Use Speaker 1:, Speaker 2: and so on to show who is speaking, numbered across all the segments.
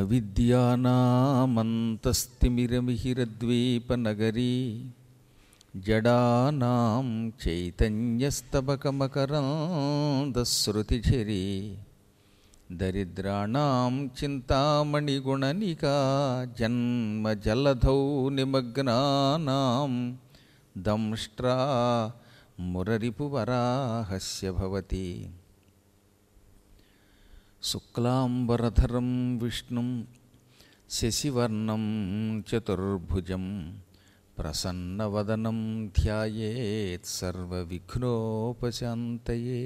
Speaker 1: అవిద్యానామంతస్తిమిరమిహిరద్వీపనగరీ జడానాం చైతన్యస్తబకమకరాందశ్రుతిఝరీ దరిద్రాణం చింతామణిగుణనికా జన్మజలధౌ నిమగ్నానాం దంష్ట్రా మురరిపువరాహస్య భవతి శుక్లాంబరధరం విష్ణుం శశివర్ణం చతుర్భుజం ప్రసన్నవదనం ధ్యాయేత్ సర్వవిఘ్నోపశాంతయే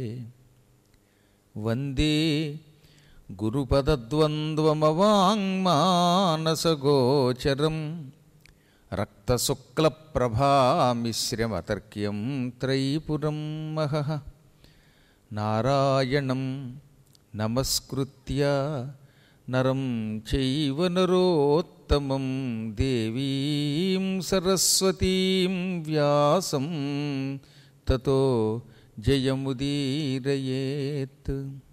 Speaker 1: వందే గురుపదద్వంద్వమవాङ्మానసగోచరం రక్తశుక్లప్రభామిశ్రమతర్క్యం త్రైపురం మహః నారాయణం నమస్కృత్య నరం చైవ నరోత్తమం దేవీం సరస్వతీం వ్యాసం తతో జయముదీరయేత్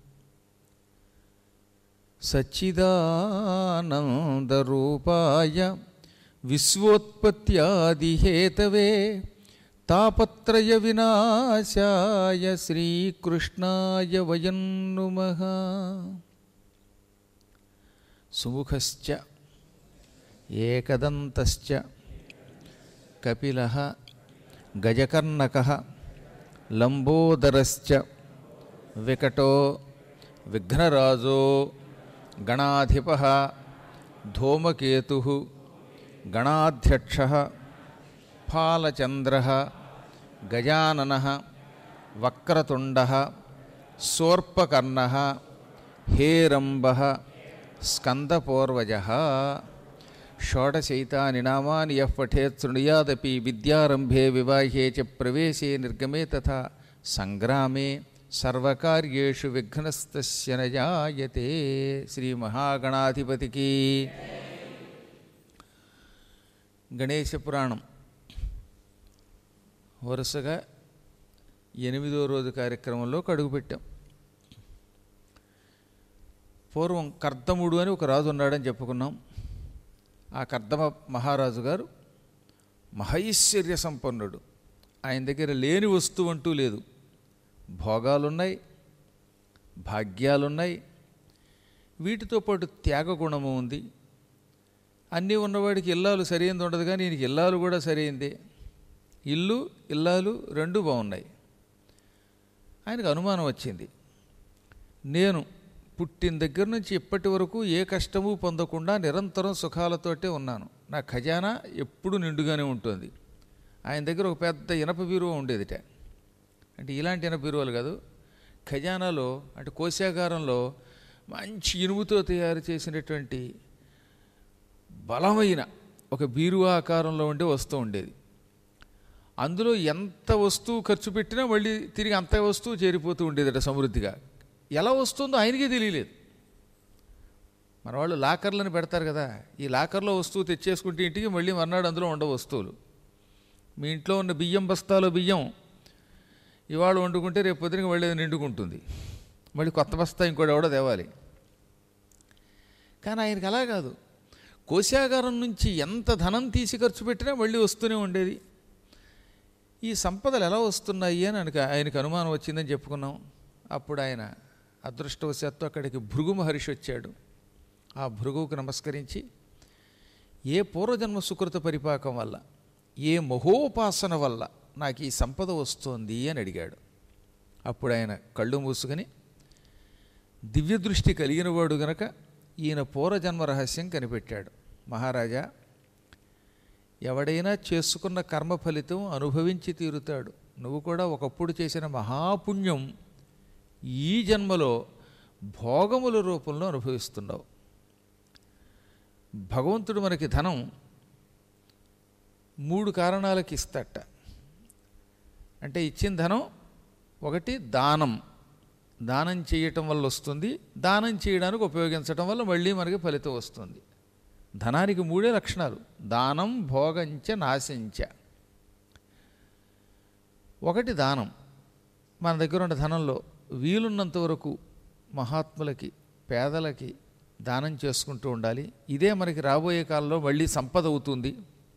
Speaker 1: సచ్చిదానందరూపాయ విశ్వోత్పత్యాదిహేతవే తాపత్రయ వినాశాయ శ్రీకృష్ణాయ వయం నుమః సుముఖశ్చ ఏకదంతశ్చ కపిలः గజకర్ణకः లంబోదరశ్చ వికటో విఘ్నరాజో గణాధిపः ధూమకేతుः గణాధ్యక్షः ఫాలచంద్రः గజాననः వక్రతుండः శూర్పకర్ణः హేరంబः స్కందపూర్వజः షోడశైతాని నామాని యః పఠేత్ శృణుయాదపి విద్యారంభే వివాహే చ ప్రవేశే నిర్గమే తథా సంగ్రామే సర్వకార్యేషు విఘ్నస్తస్య న జాయతే శ్రీ మహాగణాధిపతికి గణేశ పురాణం వరుసగా ఎనిమిదో రోజు కార్యక్రమంలో అడుగుపెట్టాం పూర్వం కర్దముడు అని ఒక రాజు ఉన్నాడని చెప్పుకున్నాం ఆ కర్దమ మహారాజు గారు మహైశ్వర్య సంపన్నుడు ఆయన దగ్గర లేని వస్తువు అంటూ లేదు భోగాలున్నాయి భాగ్యాలున్నాయి వీటితో పాటు త్యాగ గుణము ఉంది అన్నీ ఉన్నవాడికి ఇల్లాలు సరైనది ఉండదు కానీ ఈయనకి ఇల్లాలు కూడా సరైందే ఇల్లు ఇల్లాలు రెండు బాగున్నాయి ఆయనకు అనుమానం వచ్చింది నేను పుట్టిన దగ్గర నుంచి ఇప్పటి వరకు ఏ కష్టము పొందకుండా నిరంతరం సుఖాలతోటే ఉన్నాను నా ఖజానా ఎప్పుడు నిండుగానే ఉంటుంది ఆయన దగ్గర ఒక పెద్ద ఇనప బీరువా ఉండేదిట అంటే ఇలాంటి ఇనప బీరువాలు కాదు ఖజానాలో అంటే కోశాగారంలో మంచి ఇనుముతో తయారు చేసినటువంటి బలమైన ఒక బీరువా ఆకారంలో ఉండే వస్తువు ఉండేది అందులో ఎంత వస్తువు ఖర్చు పెట్టినా మళ్ళీ తిరిగి అంత వస్తువు చేరిపోతూ ఉండేదట సమృద్ధిగా ఎలా వస్తుందో ఆయనకే తెలియలేదు మన వాళ్ళు లాకర్లను పెడతారు కదా ఈ లాకర్లో వస్తువు తెచ్చేసుకుంటే ఇంటికి మళ్ళీ మర్నాడు అందులో ఉండవు వస్తువులు మీ ఇంట్లో ఉన్న బియ్యం బస్తాలో బియ్యం ఇవాళ వండుకుంటే రేపు పొద్దునకి మళ్ళీ అది నిండుకుంటుంది మళ్ళీ కొత్త బస్తా ఇంకోటి ఎవడో తేవాలి కానీ ఆయనకి అలా కాదు కోశాగారం నుంచి ఎంత ధనం తీసి ఖర్చు పెట్టినా మళ్ళీ వస్తూనే ఉండేది ఈ సంపదలు ఎలా వస్తున్నాయి అని ఆయనకు ఆయనకు అనుమానం వచ్చిందని చెప్పుకున్నాం అప్పుడు ఆయన అదృష్టవశాత్తు అక్కడికి భృగు మహర్షి వచ్చాడు ఆ భృగువుకు నమస్కరించి ఏ పూర్వజన్మ సుకృత పరిపాకం వల్ల ఏ మహోపాసన వల్ల నాకు ఈ సంపద వస్తోంది అని అడిగాడు అప్పుడు ఆయన కళ్ళు మూసుకొని దివ్య దృష్టి కలిగినవాడు గనక ఈయన పూర్వజన్మ రహస్యం కనిపెట్టాడు మహారాజా ఎవడైనా చేసుకున్న కర్మ ఫలితం అనుభవించి తీరుతాడు నువ్వు కూడా ఒకప్పుడు చేసిన మహాపుణ్యం ఈ జన్మలో భోగముల రూపంలో అనుభవిస్తున్నావు భగవంతుడు మనకి ధనం మూడు కారణాలకి ఇస్తట అంటే ఇచ్చిన ధనం ఒకటి దానం దానం చేయటం వల్ల వస్తుంది దానం చేయడానికి ఉపయోగించటం వల్ల మళ్ళీ మనకి ఫలితం వస్తుంది ధనానికి మూడే లక్షణాలు దానం భోగంచ నాశంచ ఒకటి దానం మన దగ్గర ఉన్న ధనంలో వీలున్నంత వరకు మహాత్ములకి పేదలకి దానం చేసుకుంటూ ఉండాలి ఇదే మనకి రాబోయే కాలంలో మళ్ళీ సంపద అవుతుంది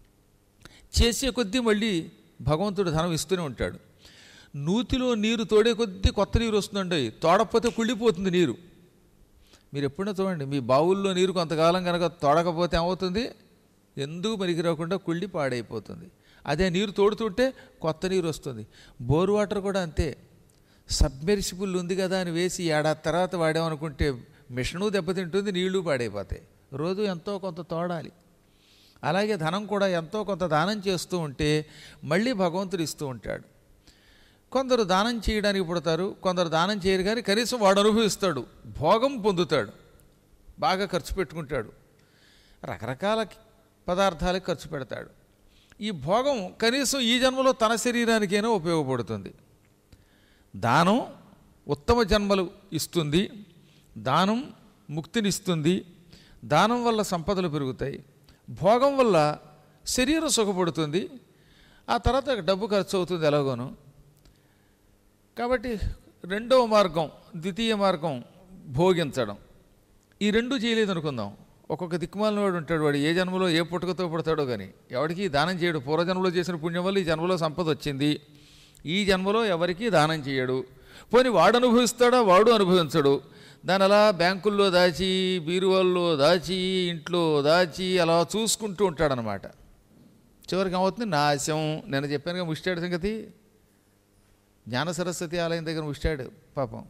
Speaker 1: చేసే కొద్దీ మళ్ళీ భగవంతుడు ధనం ఇస్తూనే ఉంటాడు నూతిలో నీరు తోడే కొద్దీ కొత్త నీరు వస్తుందండి తోడకపోతే కుళ్ళిపోతుంది నీరు మీరు ఎప్పుడైనా చూడండి మీ బావుల్లో నీరు కొంతకాలం కనుక తోడకపోతే ఏమవుతుంది ఎందుకు పనికి రాకుండా కుళ్ళి పాడైపోతుంది అదే నీరు తోడుతుంటే కొత్త నీరు వస్తుంది బోర్ వాటర్ కూడా అంతే సబ్మెర్సిబుల్ ఉంది కదా అని వేసి ఏడాది తర్వాత వాడామనుకుంటే మిషను దెబ్బతింటుంది నీళ్లు పాడైపోతాయి రోజు ఎంతో కొంత తోడాలి అలాగే ధనం కూడా ఎంతో కొంత దానం చేస్తూ ఉంటే మళ్ళీ భగవంతుడు ఇస్తూ ఉంటాడు కొందరు దానం చేయడానికి పుడతారు కొందరు దానం చేయరు కానీ కనీసం వాడు అనుభవిస్తాడు భోగం పొందుతాడు బాగా ఖర్చు పెట్టుకుంటాడు రకరకాల పదార్థాలకు ఖర్చు పెడతాడు ఈ భోగం కనీసం ఈ జన్మలో తన శరీరానికైనా ఉపయోగపడుతుంది దానం ఉత్తమ జన్మలు ఇస్తుంది దానం ముక్తినిస్తుంది దానం వల్ల సంపదలు పెరుగుతాయి భోగం వల్ల శరీరం సుఖపడుతుంది ఆ తర్వాత డబ్బు ఖర్చు అవుతుంది ఎలాగోను కాబట్టి రెండవ మార్గం ద్వితీయ మార్గం భోగించడం ఈ రెండు చేయలేదు అనుకుందాం ఒక్కొక్క దిక్కుమాలిన వాడు ఉంటాడు వాడు ఏ జన్మలో ఏ పుట్టుకతో పుడతాడో కానీ ఎవరికి దానం చేయడు పూర్వజన్మలో చేసిన పుణ్యం వల్ల ఈ జన్మలో సంపద వచ్చింది ఈ జన్మలో ఎవరికి దానం చేయడు పోనీ వాడు అనుభవిస్తాడా వాడు అనుభవించడు దాని అలా బ్యాంకుల్లో దాచి బీరువాల్లో దాచి ఇంట్లో దాచి అలా చూసుకుంటూ ఉంటాడనమాట చివరికి ఏమవుతుంది నాశం నేను చెప్పానుగా ముష్టాడు సంగతి జ్ఞాన సరస్వతి ఆలయం దగ్గర ముష్టాడు పాపం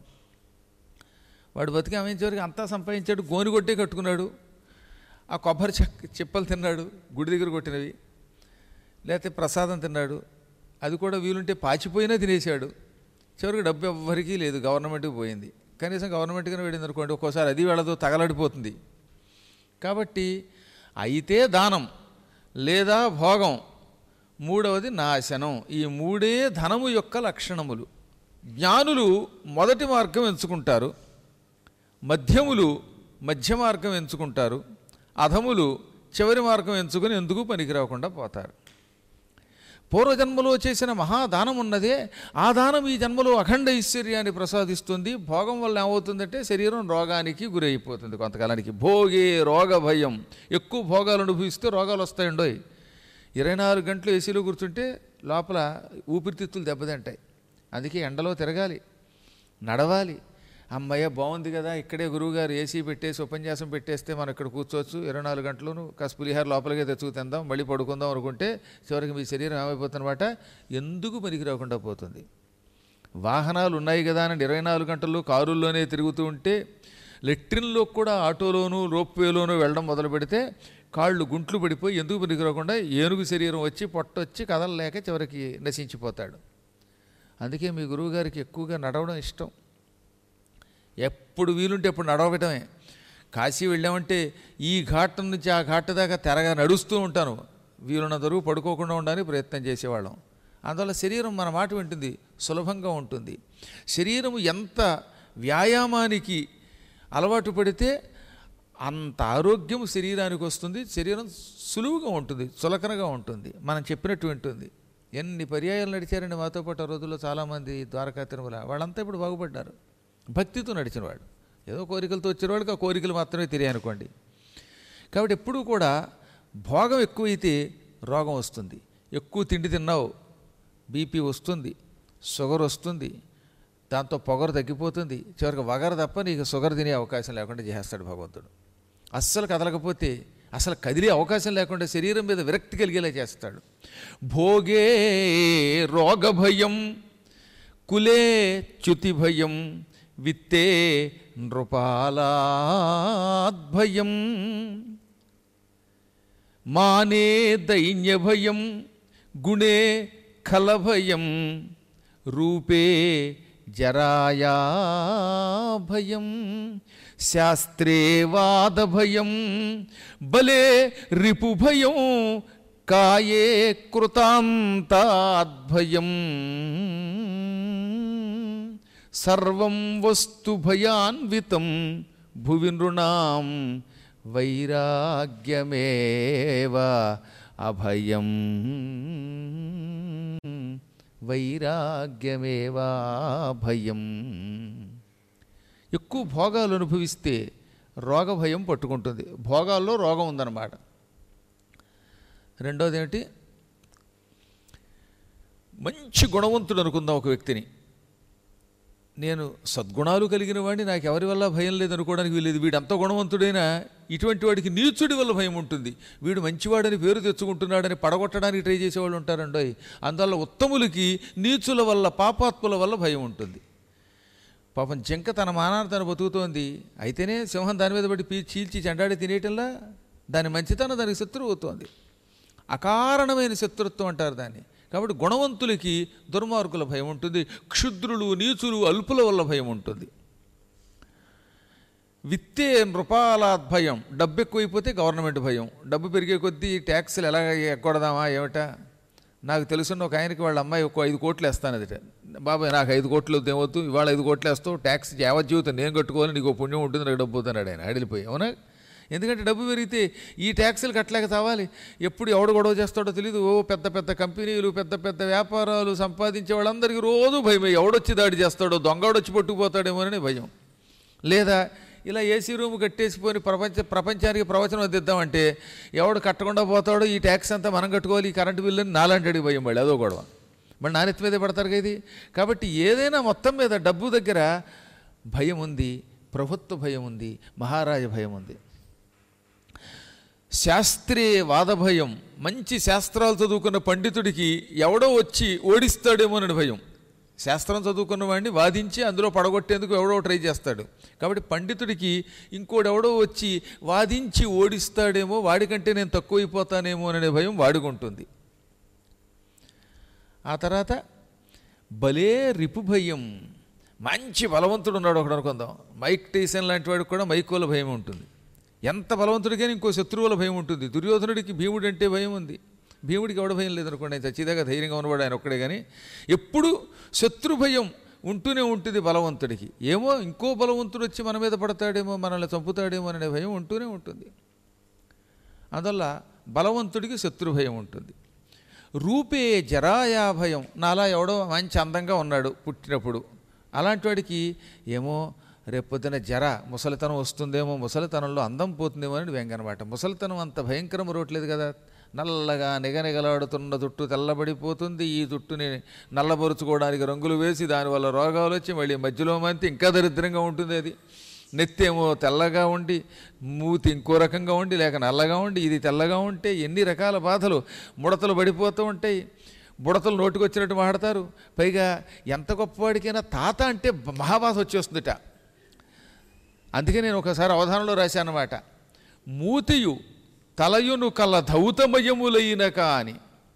Speaker 1: వాడు బతికి అమించేవరకు అంతా సంపాదించాడు గోని కొట్టే కట్టుకున్నాడు ఆ కొబ్బరి చెక్క చిప్పలు తిన్నాడు గుడి దగ్గర కొట్టినవి లేకపోతే ప్రసాదం తిన్నాడు అది కూడా వీలుంటే పాచిపోయినా తినేశాడు చివరికి డబ్బు ఎవ్వరికీ లేదు గవర్నమెంట్కి పోయింది కనీసం గవర్నమెంట్గానే వెళ్ళింది అనుకోండి ఒక్కోసారి అది వెళ్ళదు తగలడిపోతుంది కాబట్టి అయితే దానం లేదా భోగం మూడవది నాశనం ఈ మూడే ధనము యొక్క లక్షణములు జ్ఞానులు మొదటి మార్గం ఎంచుకుంటారు మధ్యములు మధ్య మార్గం ఎంచుకుంటారు అధములు చివరి మార్గం ఎంచుకుని ఎందుకు పనికిరాకుండా పోతారు పూర్వజన్మలో చేసిన మహాదానం ఉన్నదే ఆ దానం ఈ జన్మలో అఖండ ఐశ్వర్యాన్ని ప్రసాదిస్తుంది భోగం వల్ల ఏమవుతుందంటే శరీరం రోగానికి గురైపోతుంది కొంతకాలానికి భోగే రోగ భయం ఎక్కువ భోగాలు అనుభవిస్తే రోగాలు వస్తాయండోయ్ ఇరవై నాలుగు గంటలు ఏసీలో కూర్చుంటే లోపల ఊపిరితిత్తులు దెబ్బతింటాయి అందుకే ఎండలో తిరగాలి నడవాలి అమ్మయ్య బాగుంది కదా ఇక్కడే గురువుగారు ఏసీ పెట్టేసి ఉపన్యాసం పెట్టేస్తే మనం ఇక్కడ కూర్చోవచ్చు ఇరవై నాలుగు గంటలను కాస్త పులిహార లోపలికే తెచ్చుకు తిందాం మళ్ళీ పడుకుందాం అనుకుంటే చివరికి మీ శరీరం ఏమైపోతుందన్నమాట ఎందుకు పనికి రాకుండా పోతుంది వాహనాలు ఉన్నాయి కదా అని ఇరవై నాలుగు గంటలు కారుల్లోనే తిరుగుతూ ఉంటే లెట్రిన్లో కూడా ఆటోలోనూ రోప్వేలోనూ వెళ్ళడం మొదలు పెడితే కాళ్ళు గుంట్లు పడిపోయి ఎందుకు పనికి రాకుండా ఏనుగు శరీరం వచ్చి పొట్టొచ్చి కదలలేక చివరికి నశించిపోతాడు అందుకే మీ గురువుగారికి ఎక్కువగా నడవడం ఇష్టం ఎప్పుడు వీలుంటే ఎప్పుడు నడవటమే కాశీ వెళ్ళామంటే ఈ ఘాట్ నుంచి ఆ ఘాట్ దాకా తెరగా నడుస్తూ ఉంటాను వీలున్నంత వరకు పడుకోకుండా ఉండడానికి ప్రయత్నం చేసేవాళ్ళం అందువల్ల శరీరం మన మాట వింటుంది సులభంగా ఉంటుంది శరీరం ఎంత వ్యాయామానికి అలవాటు పడితే అంత ఆరోగ్యం శరీరానికి వస్తుంది శరీరం సులువుగా ఉంటుంది చులకనగా ఉంటుంది మనం చెప్పినట్టు వింటుంది ఎన్ని పర్యాయాలు నడిచారండి మాతో పాటు ఆ రోజుల్లో చాలామంది ద్వారకా తిరుమల వాళ్ళంతా ఇప్పుడు బాగుపడ్డారు భక్తితో నడిచినవాడు ఏదో కోరికలతో వచ్చినవాడికి ఆ కోరికలు మాత్రమే తెలియ అనుకోండి కాబట్టి ఎప్పుడూ కూడా భోగం ఎక్కువైతే రోగం వస్తుంది ఎక్కువ తిండి తిన్నావు బీపీ వస్తుంది షుగర్ వస్తుంది దాంతో పొగరు తగ్గిపోతుంది చివరికి వగరు తప్ప నీకు షుగర్ తినే అవకాశం లేకుండా చేస్తాడు భగవంతుడు అస్సలు కదలకపోతే అసలు కదిలే అవకాశం లేకుండా శరీరం మీద విరక్తి కలిగేలా చేస్తాడు భోగే రోగ భయం కులే చ్యుతి భయం విత్తే నృపాలాద్భయం మానే దైన్య భయం గుణే ఖలభయం రూపే జరాయా భయం శాస్త్రే వాదభయం బలే రిపుభయం కాయే కృతాంతాద్భయం సర్వం వస్తు భయాన్వితం భువి నృణాం వైరాగ్యమేవ అభయం వైరాగ్యమేవా భయం ఎక్కువ భోగాలు అనుభవిస్తే రోగ భయం పట్టుకుంటుంది భోగాల్లో రోగం ఉందన్నమాట రెండోది ఏమిటి మంచి గుణవంతుడు అనుకుందాం ఒక వ్యక్తిని నేను సద్గుణాలు కలిగిన వాడిని నాకు ఎవరి వల్ల భయం లేదనుకోవడానికి వీలేదు వీడు అంత గుణవంతుడైనా ఇటువంటి వాడికి నీచుడి వల్ల భయం ఉంటుంది వీడు మంచివాడని పేరు తెచ్చుకుంటున్నాడని పడగొట్టడానికి ట్రై చేసేవాళ్ళు ఉంటారండోయ్ అందువల్ల ఉత్తములకి నీచుల వల్ల పాపాత్ముల వల్ల భయం ఉంటుంది పాపం జింక తన మానాన్ని తను బతుకుతోంది అయితేనే సింహం దాని మీద పడి పీ చీల్చి చెండాడి తినేయటంలా దాని మంచితనం దానికి శత్రువు అవుతోంది అకారణమైన శత్రుత్వం అంటారు దాన్ని కాబట్టి గుణవంతులకి దుర్మార్గుల భయం ఉంటుంది క్షుద్రులు నీచులు అల్పుల వల్ల భయం ఉంటుంది విత్తే నృపాలాత్ భయం డబ్బు ఎక్కువైపోతే గవర్నమెంట్ భయం డబ్బు పెరిగే కొద్దీ ట్యాక్సులు ఎలా ఎక్కడదామా ఏమిటా నాకు తెలుసున్న ఒక ఆయనకి వాళ్ళ అమ్మాయి ఒక ఐదు కోట్లు వేస్తానదిట బాబాయ్ నాకు ఐదు కోట్లు ఏమవుతూ ఇవాళ ఐదు కోట్లు వేస్తావు ట్యాక్స్ యావజ్జీవితం నేను కట్టుకోవాలి నీకు పుణ్యం ఉంటుంది నాకు డబ్బు పోతున్నాడు ఆయన అడిలిపోయి అవునా ఎందుకంటే డబ్బు పెరిగితే ఈ ట్యాక్సులు కట్టలేక తావాలి ఎప్పుడు ఎవడు గొడవ చేస్తాడో తెలియదు ఓ పెద్ద పెద్ద కంపెనీలు పెద్ద పెద్ద వ్యాపారాలు సంపాదించే వాళ్ళందరికీ రోజు భయం ఎవడొచ్చి దాడి చేస్తాడో దొంగడొచ్చి పట్టుకుపోతాడేమోనని భయం లేదా ఇలా ఏసీ రూమ్ కట్టేసిపోయి ప్రపంచ ప్రపంచానికి ప్రవచనం అందిద్దామంటే ఎవడు కట్టకుండా పోతాడో ఈ ట్యాక్స్ అంతా మనం కట్టుకోవాలి ఈ కరెంటు బిల్లు అని నాలాంటి భయం మళ్ళీ అదో గొడవ మళ్ళీ నాణ్యత మీదే పడతారు కదా ఇది కాబట్టి ఏదైనా మొత్తం మీద డబ్బు దగ్గర భయం ఉంది ప్రభుత్వ భయం ఉంది మహారాజ భయం ఉంది శాస్త్రీయ వాదభయం మంచి శాస్త్రాలు చదువుకున్న పండితుడికి ఎవడో వచ్చి ఓడిస్తాడేమోనని భయం శాస్త్రం చదువుకున్న వాడిని వాదించి అందులో పడగొట్టేందుకు ఎవడో ట్రై చేస్తాడు కాబట్టి పండితుడికి ఇంకోడెవడో వచ్చి వాదించి ఓడిస్తాడేమో వాడికంటే నేను తక్కువైపోతానేమో అనే భయం వాడుకుంటుంది ఆ తర్వాత భలే రిపు భయం మంచి బలవంతుడు ఉన్నాడు ఒకడు అనుకుందాం మైక్ టైసన్ లాంటి వాడికి కూడా మైకోల భయం ఉంటుంది ఎంత బలవంతుడికైనా ఇంకో శత్రువుల భయం ఉంటుంది దుర్యోధనుడికి భీముడు అంటే భయం ఉంది భీముడికి ఎవడ భయం లేదనుకోండి ఆయన చచ్చిదాకా ధైర్యంగా ఉన్నవాడు ఆయన ఒక్కడే కానీ ఎప్పుడు శత్రు భయం ఉంటూనే ఉంటుంది బలవంతుడికి ఏమో ఇంకో బలవంతుడు వచ్చి మన మీద పడతాడేమో మనల్ని చంపుతాడేమో అనే భయం ఉంటూనే ఉంటుంది అందువల్ల బలవంతుడికి శత్రు భయం ఉంటుంది రూపే జరాయా భయం నాలా ఎవడో మంచి అందంగా ఉన్నాడు పుట్టినప్పుడు అలాంటి వాడికి ఏమో రేపొద్దున జర ముసలితనం వస్తుందేమో ముసలితనంలో అందం పోతుందేమో అని వ్యంగనమాట ముసలితనం అంత భయంకరం రోట్లేదు కదా నల్లగా నిగనిగలాడుతున్న జుట్టు తెల్లబడిపోతుంది ఈ జుట్టుని నల్లబరుచుకోవడానికి రంగులు వేసి దానివల్ల రోగాలు వచ్చి మళ్ళీ మధ్యలో మంతి ఇంకా దరిద్రంగా ఉంటుంది అది నెత్తేమో తెల్లగా ఉండి మూతి ఇంకో రకంగా ఉండి లేక నల్లగా ఉండి ఇది తెల్లగా ఉంటే ఎన్ని రకాల బాధలు ముడతలు పడిపోతూ ఉంటాయి బుడతలు నోటికి వచ్చినట్టు మాడతారు పైగా ఎంత గొప్పవాడికైనా తాత అంటే మహాబాధ వచ్చేస్తుందిట అందుకే నేను ఒకసారి అవధానంలో రాశాను అన్నమాట మూతియు తలయును కల ధౌతమయములైన కాని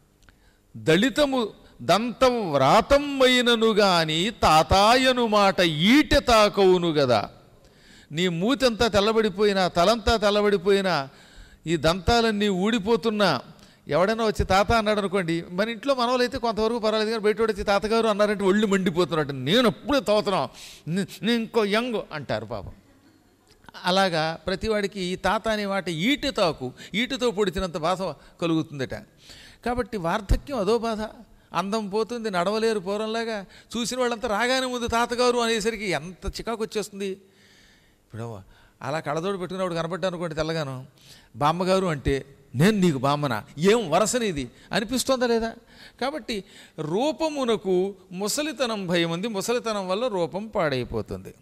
Speaker 1: దళితము దంతం వ్రాతమైనను గాని తాతాయను మాట ఈట తాకవును గదా నీ మూతంతా తెల్లబడిపోయినా తలంతా తెల్లబడిపోయినా ఈ దంతాలన్నీ ఊడిపోతున్నా ఎవడైనా వచ్చి తాత అన్నాడు అనుకోండి మన ఇంట్లో మనవలైతే కొంతవరకు పర్వాలేదు కానీ బయట వచ్చి తాతగారు అన్నారంటే ఒళ్ళు మండిపోతున్నట్టు నేను ఎప్పుడే తోతున్నాం నేను ఇంకో యంగ్ అంటారు పాపం అలాగా ప్రతివాడికి ఈ తాత అనే మాట ఈటు తాకు ఈటుతో పొడిచినంత బాధ కలుగుతుందట కాబట్టి వార్ధక్యం అదో బాధ అందం పోతుంది నడవలేరు పూర్వంలాగా చూసిన వాళ్ళంతా రాగానే ముందు తాతగారు అనేసరికి ఎంత చికాకు వచ్చేస్తుంది ఇప్పుడు అలా కళ్ళతోడు పెట్టుకున్నప్పుడు కనపడ్డా అనుకోండి తెల్లగాను బామ్మగారు అంటే నేను నీకు బామ్మనా ఏం వరసనిది అనిపిస్తుందా లేదా కాబట్టి రూపమునకు ముసలితనం భయం ఉంది ముసలితనం వల్ల రూపం పాడైపోతుంది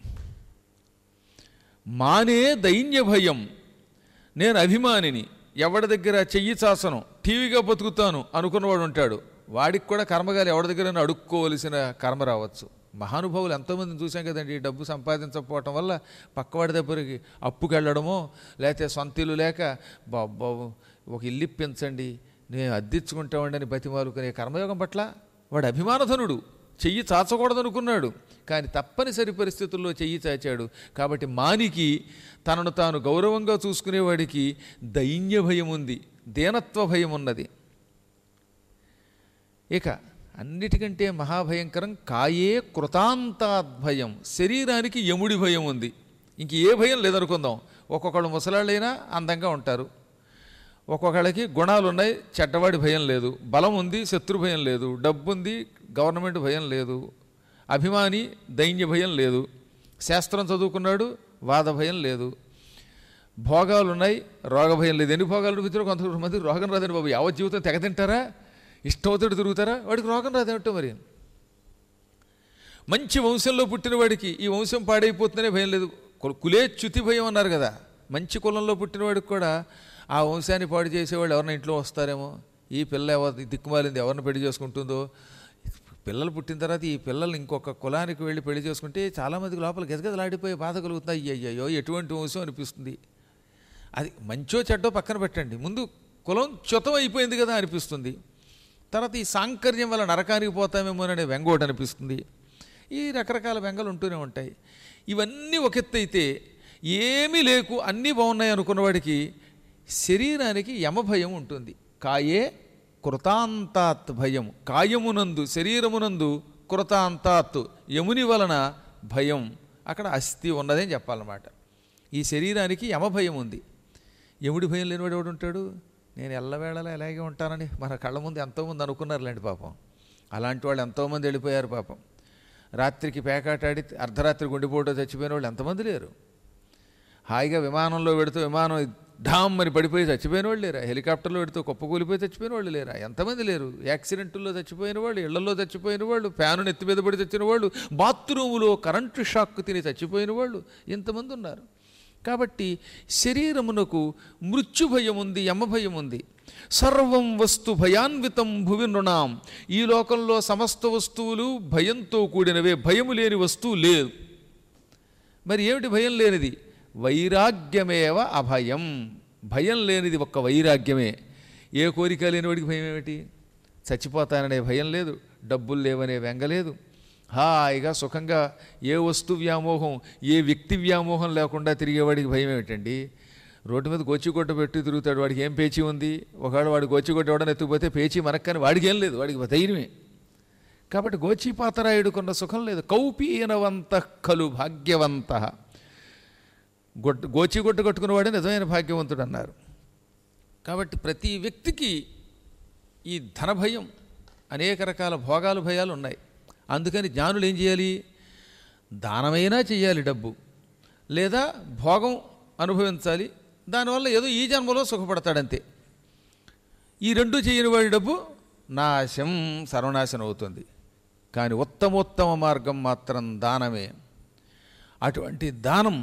Speaker 1: మానే దైన్య భయం నేను అభిమానిని ఎవడి దగ్గర చెయ్యి చాసను టీవీగా బతుకుతాను అనుకున్నవాడు ఉంటాడు వాడికి కూడా కర్మగాలి ఎవరి దగ్గర అడుక్కోవలసిన కర్మ రావచ్చు మహానుభావులు ఎంతోమందిని చూసాం కదండి ఈ డబ్బు సంపాదించకపోవటం వల్ల పక్కవాడి దగ్గరికి అప్పుకి వెళ్ళడమో లేకపోతే సొంత ఇల్లు లేక బాబు ఒక ఇల్లు ఇప్పించండి నేను అద్దించుకుంటామండి అని బతిమాలుకునే కర్మయోగం పట్ల వాడు అభిమానధనుడు చెయ్యి చాచకూడదనుకున్నాడు కానీ తప్పనిసరి పరిస్థితుల్లో చెయ్యి చాచాడు కాబట్టి మానికి తనను తాను గౌరవంగా చూసుకునేవాడికి దైన్య భయం ఉంది దీనత్వ భయం ఉన్నది ఇక అన్నిటికంటే మహాభయంకరం కాయే కృతాంతాద్భయం శరీరానికి యముడి భయం ఉంది ఇంక ఏ భయం లేదనుకుందాం ఒక్కొక్కళ్ళు ముసలాళ్ళైనా అందంగా ఉంటారు ఒక్కొక్కళ్ళకి గుణాలు ఉన్నాయి చెడ్డవాడి భయం లేదు బలం ఉంది శత్రు భయం లేదు డబ్బు ఉంది గవర్నమెంట్ భయం లేదు అభిమాని దైన్య భయం లేదు శాస్త్రం చదువుకున్నాడు వాద భయం లేదు భోగాలు ఉన్నాయి రోగభయం లేదు ఎన్ని భోగాలు అనిపించారో కొంతమంది రోగం రాదని బాబు యావత్ జీవితం తెగ తింటారా ఇష్టమవుతాడు తిరుగుతారా వాడికి రోగం రాదేమిటో మరి మంచి వంశంలో పుట్టిన వాడికి ఈ వంశం పాడైపోతుందనే భయం లేదు కు- కులే చ్యుతి భయం అన్నారు కదా మంచి కులంలో పుట్టిన వాడికి కూడా ఆ వంశాన్ని పాడు చేసేవాళ్ళు ఎవరైనా ఇంట్లో వస్తారేమో ఈ పిల్ల ఎవరు దిక్కుమాలింది ఎవరిని పెళ్లి చేసుకుంటుందో పిల్లలు పుట్టిన తర్వాత ఈ పిల్లల్ని ఇంకొక కులానికి వెళ్ళి పెళ్లి చేసుకుంటే చాలామందికి లోపల గజగజలాడిపోయి బాధ కలుగుతాయి అయ్యయ్యో ఎటువంటి వంశం అనిపిస్తుంది అది మంచో చెడ్డో పక్కన పెట్టండి ముందు కులం చ్యుతం అయిపోయింది కదా అనిపిస్తుంది తర్వాత ఈ సాంకర్యం వల్ల నరకానికి పోతామేమోననే వెంగోటి అనిపిస్తుంది ఈ రకరకాల వెంగలు ఉంటూనే ఉంటాయి ఇవన్నీ ఒక ఎత్తు అయితే ఏమీ లేకు అన్నీ బాగున్నాయి అనుకున్నవాడికి శరీరానికి యమభయం ఉంటుంది కాయే కృతాంతాత్ భయం కాయమునందు శరీరమునందు కృతాంతాత్ యముని వలన భయం అక్కడ అస్థి ఉన్నదని చెప్పాలన్నమాట ఈ శరీరానికి యమభయం ఉంది యముడి భయం లేనివాడు ఎవడు ఉంటాడు నేను ఎల్లవేళలా ఇలాగే ఉంటానని మన కళ్ళ ముందు ఎంతోమంది అనుకున్నారులేండి పాపం అలాంటి వాళ్ళు ఎంతోమంది వెళ్ళిపోయారు పాపం రాత్రికి పేకాటాడి అర్ధరాత్రి గుండెపోటో చచ్చిపోయిన వాళ్ళు ఎంతమంది లేరు హాయిగా విమానంలో పెడుతూ విమానం ఢామ్ అని పడిపోయి చచ్చిపోయిన వాళ్ళు లేరా హెలికాప్టర్లో పెడుతూ కుప్పకూలిపోయి చచ్చిపోయిన వాళ్ళు లేరా ఎంతమంది లేరు యాక్సిడెంట్లో చచ్చిపోయిన వాళ్ళు ఇళ్లలో చచ్చిపోయిన వాళ్ళు ఫ్యాను నెత్తి మీద పడి చచ్చిన వాళ్ళు బాత్రూములో కరెంటు షాక్ తిని చచ్చిపోయిన వాళ్ళు ఇంతమంది ఉన్నారు కాబట్టి శరీరమునకు మృత్యు భయం ఉంది యమ భయం ఉంది సర్వం వస్తు భయాన్వితం భువి నృణాం ఈ లోకంలో సమస్త వస్తువులు భయంతో కూడినవే భయము లేని వస్తువు లేదు మరి ఏమిటి భయం లేనిది వైరాగ్యమేవ అభయం భయం లేనిది ఒక్క వైరాగ్యమే ఏ కోరిక లేని వాడికి భయం ఏమిటి చచ్చిపోతాననే భయం లేదు డబ్బులు లేవనే వెంగ లేదు హాయిగా సుఖంగా ఏ వస్తు వ్యామోహం ఏ వ్యక్తి వ్యామోహం లేకుండా తిరిగేవాడికి భయం ఏమిటండి రోడ్డు మీద గోచిగొట్ట పెట్టి తిరుగుతాడు వాడికి ఏం పేచీ ఉంది ఒకవేళ వాడు గోచిగొట్ట ఎవడని ఎత్తుకుపోతే పేచీ మనక్కని వాడికి ఏం లేదు వాడికి ధైర్యమే కాబట్టి గోచీపాతరాయుడుకున్న సుఖం లేదు కౌపీనవంత ఖలు భాగ్యవంత గొట్ గోచిగొట్ట కట్టుకున్నవాడే నిజమైన భాగ్యవంతుడు అన్నారు కాబట్టి ప్రతి వ్యక్తికి ఈ ధన భయం అనేక రకాల భోగాలు భయాలు ఉన్నాయి అందుకని జ్ఞానులు ఏం చేయాలి దానమైనా చేయాలి డబ్బు లేదా భోగం అనుభవించాలి దానివల్ల ఏదో ఈ జన్మలో సుఖపడతాడంతే ఈ రెండు చేయని వాడి డబ్బు నాశం సర్వనాశనం అవుతుంది కానీ ఉత్తమోత్తమ మార్గం మాత్రం దానమే అటువంటి దానం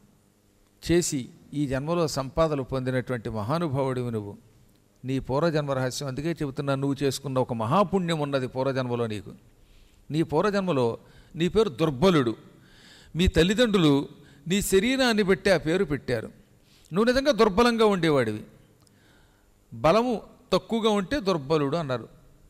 Speaker 1: చేసి ఈ జన్మలో సంపాదలు పొందినటువంటి మహానుభావుడివి నువ్వు నీ పూర్వజన్మ రహస్యం అందుకే చెబుతున్నా నువ్వు చేసుకున్న ఒక మహాపుణ్యం ఉన్నది పూర్వజన్మలో నీకు నీ పూర్వజన్మలో నీ పేరు దుర్బలుడు మీ తల్లిదండ్రులు నీ శరీరాన్ని బట్టి ఆ పేరు పెట్టారు నువ్వు నిజంగా దుర్బలంగా ఉండేవాడివి బలము తక్కువగా ఉంటే దుర్బలుడు అన్నారు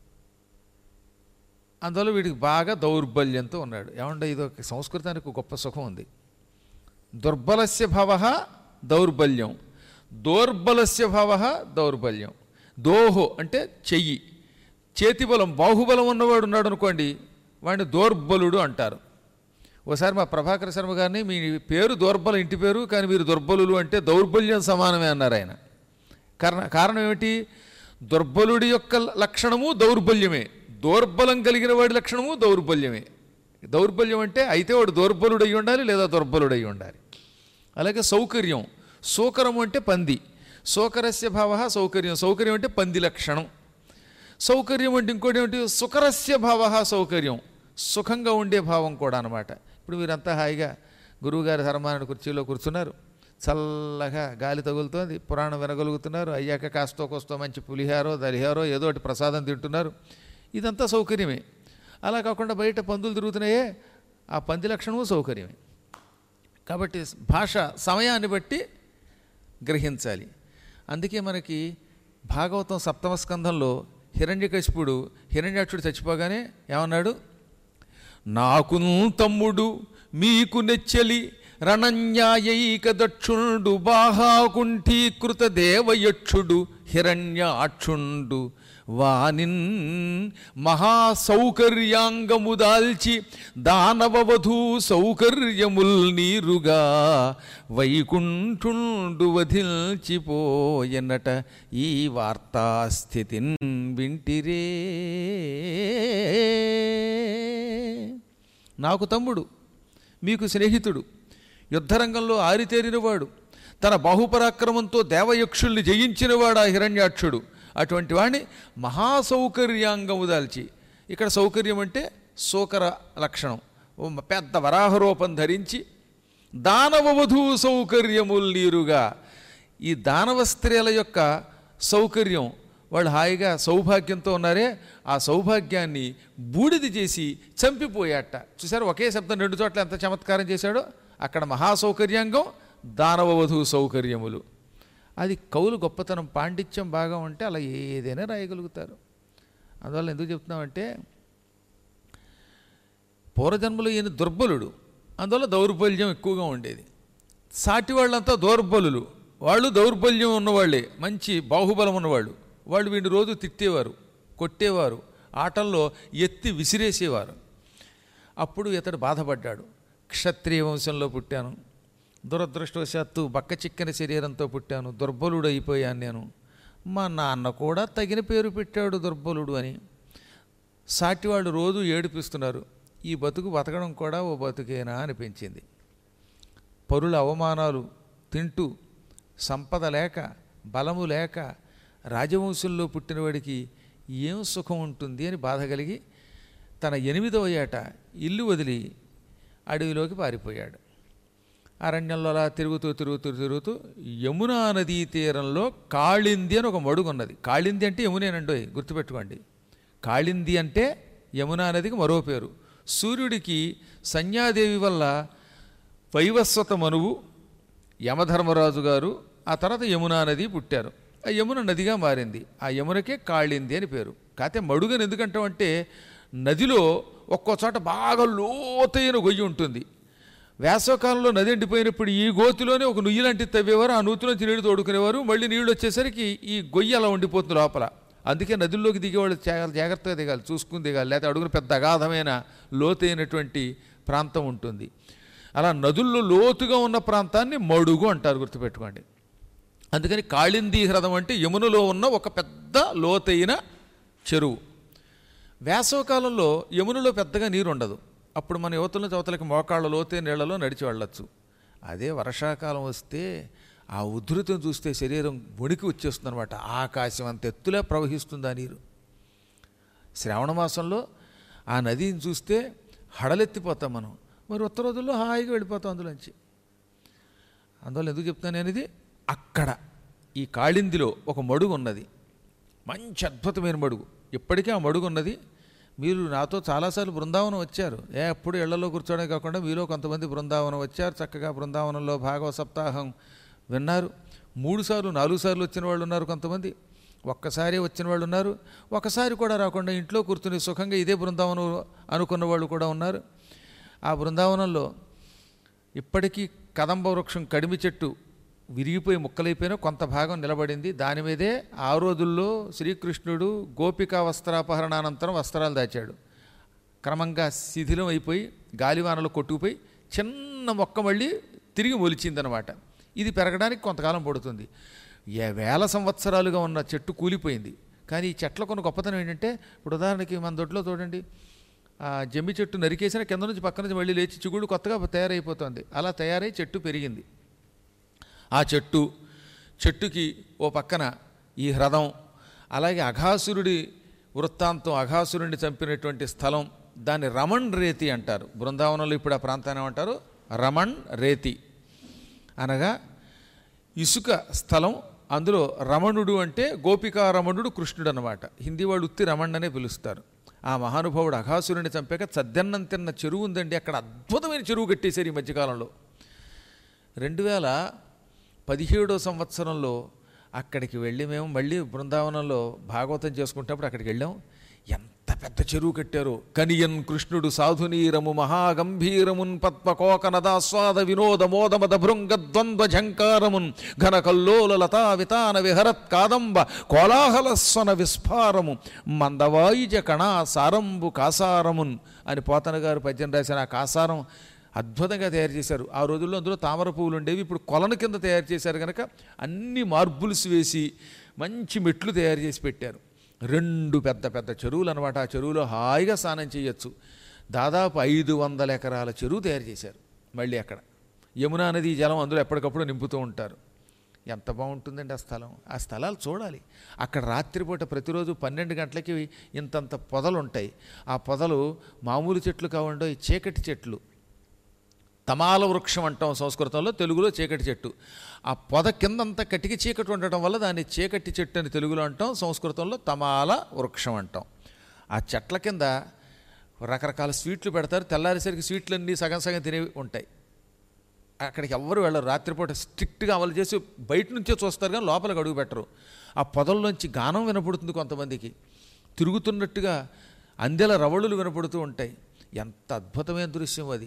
Speaker 1: అందువల్ల వీడికి బాగా దౌర్బల్యంతో ఉన్నాడు ఏమంటే ఇది ఒక సంస్కృతానికి ఒక గొప్ప సుఖం ఉంది దుర్బలస్య భవ దౌర్బల్యం దౌర్బలస్య భవ దౌర్బల్యం దోహో అంటే చెయ్యి చేతి బలం బాహుబలం ఉన్నవాడు ఉన్నాడు అనుకోండి వాడిని దౌర్బలుడు అంటారు ఒకసారి మా ప్రభాకర శర్మ గారిని మీ పేరు దౌర్బలం ఇంటి పేరు కానీ మీరు దుర్బలులు అంటే దౌర్బల్యం సమానమే అన్నారు ఆయన కారణ కారణం ఏమిటి దుర్బలుడి యొక్క లక్షణము దౌర్బల్యమే దౌర్బలం కలిగిన వాడి లక్షణము దౌర్బల్యమే దౌర్బల్యం అంటే అయితే వాడు దౌర్బలుడై ఉండాలి లేదా దుర్బలుడై ఉండాలి అలాగే సౌకర్యం సూకరము అంటే పంది సోకరస్య భావ సౌకర్యం సౌకర్యం అంటే పంది లక్షణం సౌకర్యం అంటే ఇంకోటి ఏమిటి సుకరస్య భావ సౌకర్యం సుఖంగా ఉండే భావం కూడా అనమాట ఇప్పుడు మీరంతా హాయిగా గురువుగారి ధర్మాన్ని కుర్చీలో కూర్చున్నారు చల్లగా గాలి తగులుతోంది పురాణం వినగలుగుతున్నారు అయ్యాక కాస్తో కోస్తో మంచి పులిహారో దలిహారో ఏదో ఒకటి ప్రసాదం తింటున్నారు ఇదంతా సౌకర్యమే అలా కాకుండా బయట పందులు తిరుగుతున్నాయే ఆ పంది లక్షణము సౌకర్యమే కాబట్టి భాష సమయాన్ని బట్టి గ్రహించాలి అందుకే మనకి భాగవతం సప్తమ స్కంధంలో హిరణ్యకశిపుడు హిరణ్యాక్షుడు చచ్చిపోగానే ఏమన్నాడు నాకును తమ్ముడు మీకు నెచ్చలి రణన్యాయైక దక్షుండు బాహాకుంఠీకృత దేవయక్షుడు హిరణ్యాక్షుండు వానిన్ మహాసౌకర్యాంగము దాల్చి దానవవధూ సౌకర్యముల్ నీరుగా వైకుంఠుండు వధిల్చిపోయనట ఈ వార్తాస్థితిన్ వింటిరే నాకు తమ్ముడు మీకు స్నేహితుడు యుద్ధరంగంలో ఆరితేరినవాడు తన బాహుపరాక్రమంతో దేవయక్షుల్ని జయించినవాడు ఆ హిరణ్యాక్షుడు అటువంటి వాణ్ణి మహాసౌకర్యాంగము దాల్చి ఇక్కడ సౌకర్యం అంటే సూకర లక్షణం ఓ పెద్ద వరాహరూపం ధరించి దానవ వధూ సౌకర్యముల్ నీరుగా ఈ దానవ స్త్రీల యొక్క సౌకర్యం వాళ్ళు హాయిగా సౌభాగ్యంతో ఉన్నారే ఆ సౌభాగ్యాన్ని బూడిది చేసి చంపిపోయాట చూసారు ఒకే శబ్దం రెండు చోట్ల ఎంత చమత్కారం చేశాడో అక్కడ మహాసౌకర్యాంగం దానవ వధువు సౌకర్యములు అది కవులు గొప్పతనం పాండిత్యం బాగా ఉంటే అలా ఏదైనా రాయగలుగుతారు అందువల్ల ఎందుకు చెప్తున్నామంటే పూర్వజన్మలో ఈయన దుర్బలుడు అందువల్ల దౌర్బల్యం ఎక్కువగా ఉండేది సాటి వాళ్ళంతా దౌర్బలులు వాళ్ళు దౌర్బల్యం ఉన్నవాళ్ళే మంచి బాహుబలం ఉన్నవాళ్ళు వాళ్ళు వీడిని రోజు తిట్టేవారు కొట్టేవారు ఆటల్లో ఎత్తి విసిరేసేవారు అప్పుడు ఇతడు బాధపడ్డాడు క్షత్రియ వంశంలో పుట్టాను దురదృష్టవశాత్తు బక్క చిక్కని శరీరంతో పుట్టాను దుర్బలుడు అయిపోయాను నేను మా నాన్న కూడా తగిన పేరు పెట్టాడు దుర్బలుడు అని సాటివాళ్ళు రోజు ఏడిపిస్తున్నారు ఈ బతుకు బతకడం కూడా ఓ బతుకేనా అనిపించింది పరుల అవమానాలు తింటూ సంపద లేక బలము లేక రాజవంశంలో పుట్టినవాడికి ఏం సుఖం ఉంటుంది అని బాధ కలిగి తన ఎనిమిదవ ఏట ఇల్లు వదిలి అడవిలోకి పారిపోయాడు అరణ్యంలో అలా తిరుగుతూ తిరుగుతూ తిరుగుతూ యమునా నదీ తీరంలో కాళింది అని ఒక మడుగు ఉన్నది కాళింది అంటే యమునేనండోయ్ గుర్తుపెట్టుకోండి కాళింది అంటే యమునా నదికి మరో పేరు సూర్యుడికి సంధ్యాదేవి వల్ల వైవస్వత మనువు యమధర్మరాజు గారు ఆ తర్వాత యమునా నది పుట్టారు ఆ యమున నదిగా మారింది ఆ యమునకే కాళింది అని పేరు కాకపోతే మడుగని ఎందుకంటామంటే నదిలో ఒక్కో చోట బాగా లోతైన గొయ్యి ఉంటుంది వేసవకాలంలో నది ఎండిపోయినప్పుడు ఈ గోతిలోనే ఒక నుయ్యి లాంటిది తవ్వేవారు ఆ నూతిలోంచి నీళ్లు తోడుకునేవారు మళ్ళీ నీళ్ళు వచ్చేసరికి ఈ గొయ్యి అలా ఉండిపోతుంది లోపల అందుకే నదుల్లోకి దిగేవాళ్ళు చాలా జాగ్రత్తగా దిగాలి చూసుకుని దిగాలి లేకపోతే అడుగున పెద్ద అగాధమైన లోతైనటువంటి ప్రాంతం ఉంటుంది అలా నదుల్లో లోతుగా ఉన్న ప్రాంతాన్ని మడుగు అంటారు గుర్తుపెట్టుకోండి అందుకని కాళిందీ హ్రదం అంటే యమునలో ఉన్న ఒక పెద్ద లోతైన చెరువు వేసవకాలంలో యమునలో పెద్దగా నీరు ఉండదు అప్పుడు మన యువతల చవతలకి మోకాళ్ళ లోతైన నీళ్లలో నడిచి వెళ్ళొచ్చు అదే వర్షాకాలం వస్తే ఆ ఉధృతం చూస్తే శరీరం వణికి వచ్చేస్తుంది అనమాట ఆకాశం అంత ఎత్తులే ప్రవహిస్తుంది ఆ నీరు శ్రావణ మాసంలో ఆ నదిని చూస్తే హడలెత్తిపోతాం మనం మరి ఉత్తర రోజుల్లో హాయిగా వెళ్ళిపోతాం అందులోంచి అందువల్ల ఎందుకు చెప్తాను నేను ఇది అక్కడ ఈ కాళిందిలో ఒక మడుగు ఉన్నది మంచి అద్భుతమైన మడుగు ఇప్పటికీ ఆ మడుగు ఉన్నది మీరు నాతో చాలాసార్లు బృందావనం వచ్చారు ఏ ఎప్పుడు ఇళ్లలో కూర్చోవడం కాకుండా మీలో కొంతమంది బృందావనం వచ్చారు చక్కగా బృందావనంలో భాగవ సప్తాహం విన్నారు మూడు సార్లు నాలుగు సార్లు వచ్చిన వాళ్ళు ఉన్నారు కొంతమంది ఒక్కసారి వచ్చిన వాళ్ళు ఉన్నారు ఒకసారి కూడా రాకుండా ఇంట్లో కూర్చుని సుఖంగా ఇదే బృందావనం అనుకున్న వాళ్ళు కూడా ఉన్నారు ఆ బృందావనంలో ఇప్పటికీ కదంబ వృక్షం కడిమి చెట్టు విరిగిపోయి ముక్కలైపోయినా కొంత భాగం నిలబడింది దాని మీదే ఆ రోజుల్లో శ్రీకృష్ణుడు గోపికా వస్త్రాపహరణానంతరం వస్త్రాలు దాచాడు క్రమంగా శిథిలం అయిపోయి గాలివానలు కొట్టుకుపోయి చిన్న మొక్క మళ్ళీ తిరిగి మొలిచిందనమాట ఇది పెరగడానికి కొంతకాలం పడుతుంది ఏ వేల సంవత్సరాలుగా ఉన్న చెట్టు కూలిపోయింది కానీ ఈ చెట్లకు ఉన్న గొప్పతనం ఏంటంటే ఇప్పుడు ఉదాహరణకి మన దొడ్లో చూడండి ఆ జమ్మి చెట్టు నరికేసిన కింద నుంచి పక్క నుంచి మళ్ళీ లేచి చిగుళ్ళు కొత్తగా తయారైపోతుంది అలా తయారై చెట్టు పెరిగింది ఆ చెట్టు చెట్టుకి ఓ పక్కన ఈ హ్రదం అలాగే అఘాసురుడి వృత్తాంతం అఘాసురుడిని చంపినటువంటి స్థలం దాన్ని రమణ్ రేతి అంటారు బృందావనంలో ఇప్పుడు ఆ ప్రాంతాన్ని ఏమంటారు రమణ్ రేతి అనగా ఇసుక స్థలం అందులో రమణుడు అంటే గోపికా రమణుడు కృష్ణుడు అనమాట హిందీ వాళ్ళు ఉత్తి రమణ్ అనే పిలుస్తారు ఆ మహానుభావుడు అఘాసురుని చంపాక చద్దన్నం తిన్న చెరువు ఉందండి అక్కడ అద్భుతమైన చెరువు కట్టేశారు ఈ మధ్యకాలంలో రెండు వేల పదిహేడో సంవత్సరంలో అక్కడికి వెళ్ళి మేము మళ్ళీ బృందావనంలో భాగవతం చేసుకుంటప్పుడు అక్కడికి వెళ్ళాం ఎంత పెద్ద చెరువు కట్టారో కనియన్ కృష్ణుడు సాధునీరము మహాగంభీరమున్ పద్మకోకనదాస్వాద వినోద మోదమద భృంగ ద్వంద్వ ఝంకారమున్ ఘన కల్లోల లతా వితాన విహరత్ కాదంబ కోలాహలస్వన విస్ఫారము మందవాయిజ కణా సారంబు కాసారమున్ అని పోతన గారు పద్యం రాసిన ఆ కాసారం అద్భుతంగా తయారు చేశారు ఆ రోజుల్లో అందులో తామర పువ్వులు ఉండేవి ఇప్పుడు కొలను కింద తయారు చేశారు కనుక అన్ని మార్బుల్స్ వేసి మంచి మెట్లు తయారు చేసి పెట్టారు రెండు పెద్ద పెద్ద చెరువులు అనమాట ఆ చెరువులో హాయిగా స్నానం చేయొచ్చు దాదాపు ఐదు వందల ఎకరాల చెరువు తయారు చేశారు మళ్ళీ అక్కడ యమునా నది జలం అందులో ఎప్పటికప్పుడు నింపుతూ ఉంటారు ఎంత బాగుంటుందండి ఆ స్థలం ఆ స్థలాలు చూడాలి అక్కడ రాత్రిపూట ప్రతిరోజు పన్నెండు గంటలకి ఇంతంత పొదలు ఉంటాయి ఆ పొదలు మామూలు చెట్లు కావండో ఈ చీకటి చెట్లు తమాల వృక్షం అంటాం సంస్కృతంలో తెలుగులో చీకటి చెట్టు ఆ పొద కిందంతా కటికి చీకటి ఉండటం వల్ల దాన్ని చీకటి చెట్టు అని తెలుగులో అంటాం సంస్కృతంలో తమాల వృక్షం అంటాం ఆ చెట్ల కింద రకరకాల స్వీట్లు పెడతారు తెల్లారేసరికి స్వీట్లన్నీ సగం సగం తినేవి ఉంటాయి అక్కడికి ఎవ్వరు వెళ్ళరు రాత్రిపూట స్ట్రిక్ట్గా అమలు చేసి బయట నుంచే చూస్తారు కానీ లోపలికి అడుగు పెట్టరు ఆ పొదల్లోంచి గానం వినపడుతుంది కొంతమందికి తిరుగుతున్నట్టుగా అందెల రవళులు వినపడుతూ ఉంటాయి ఎంత అద్భుతమైన దృశ్యం అది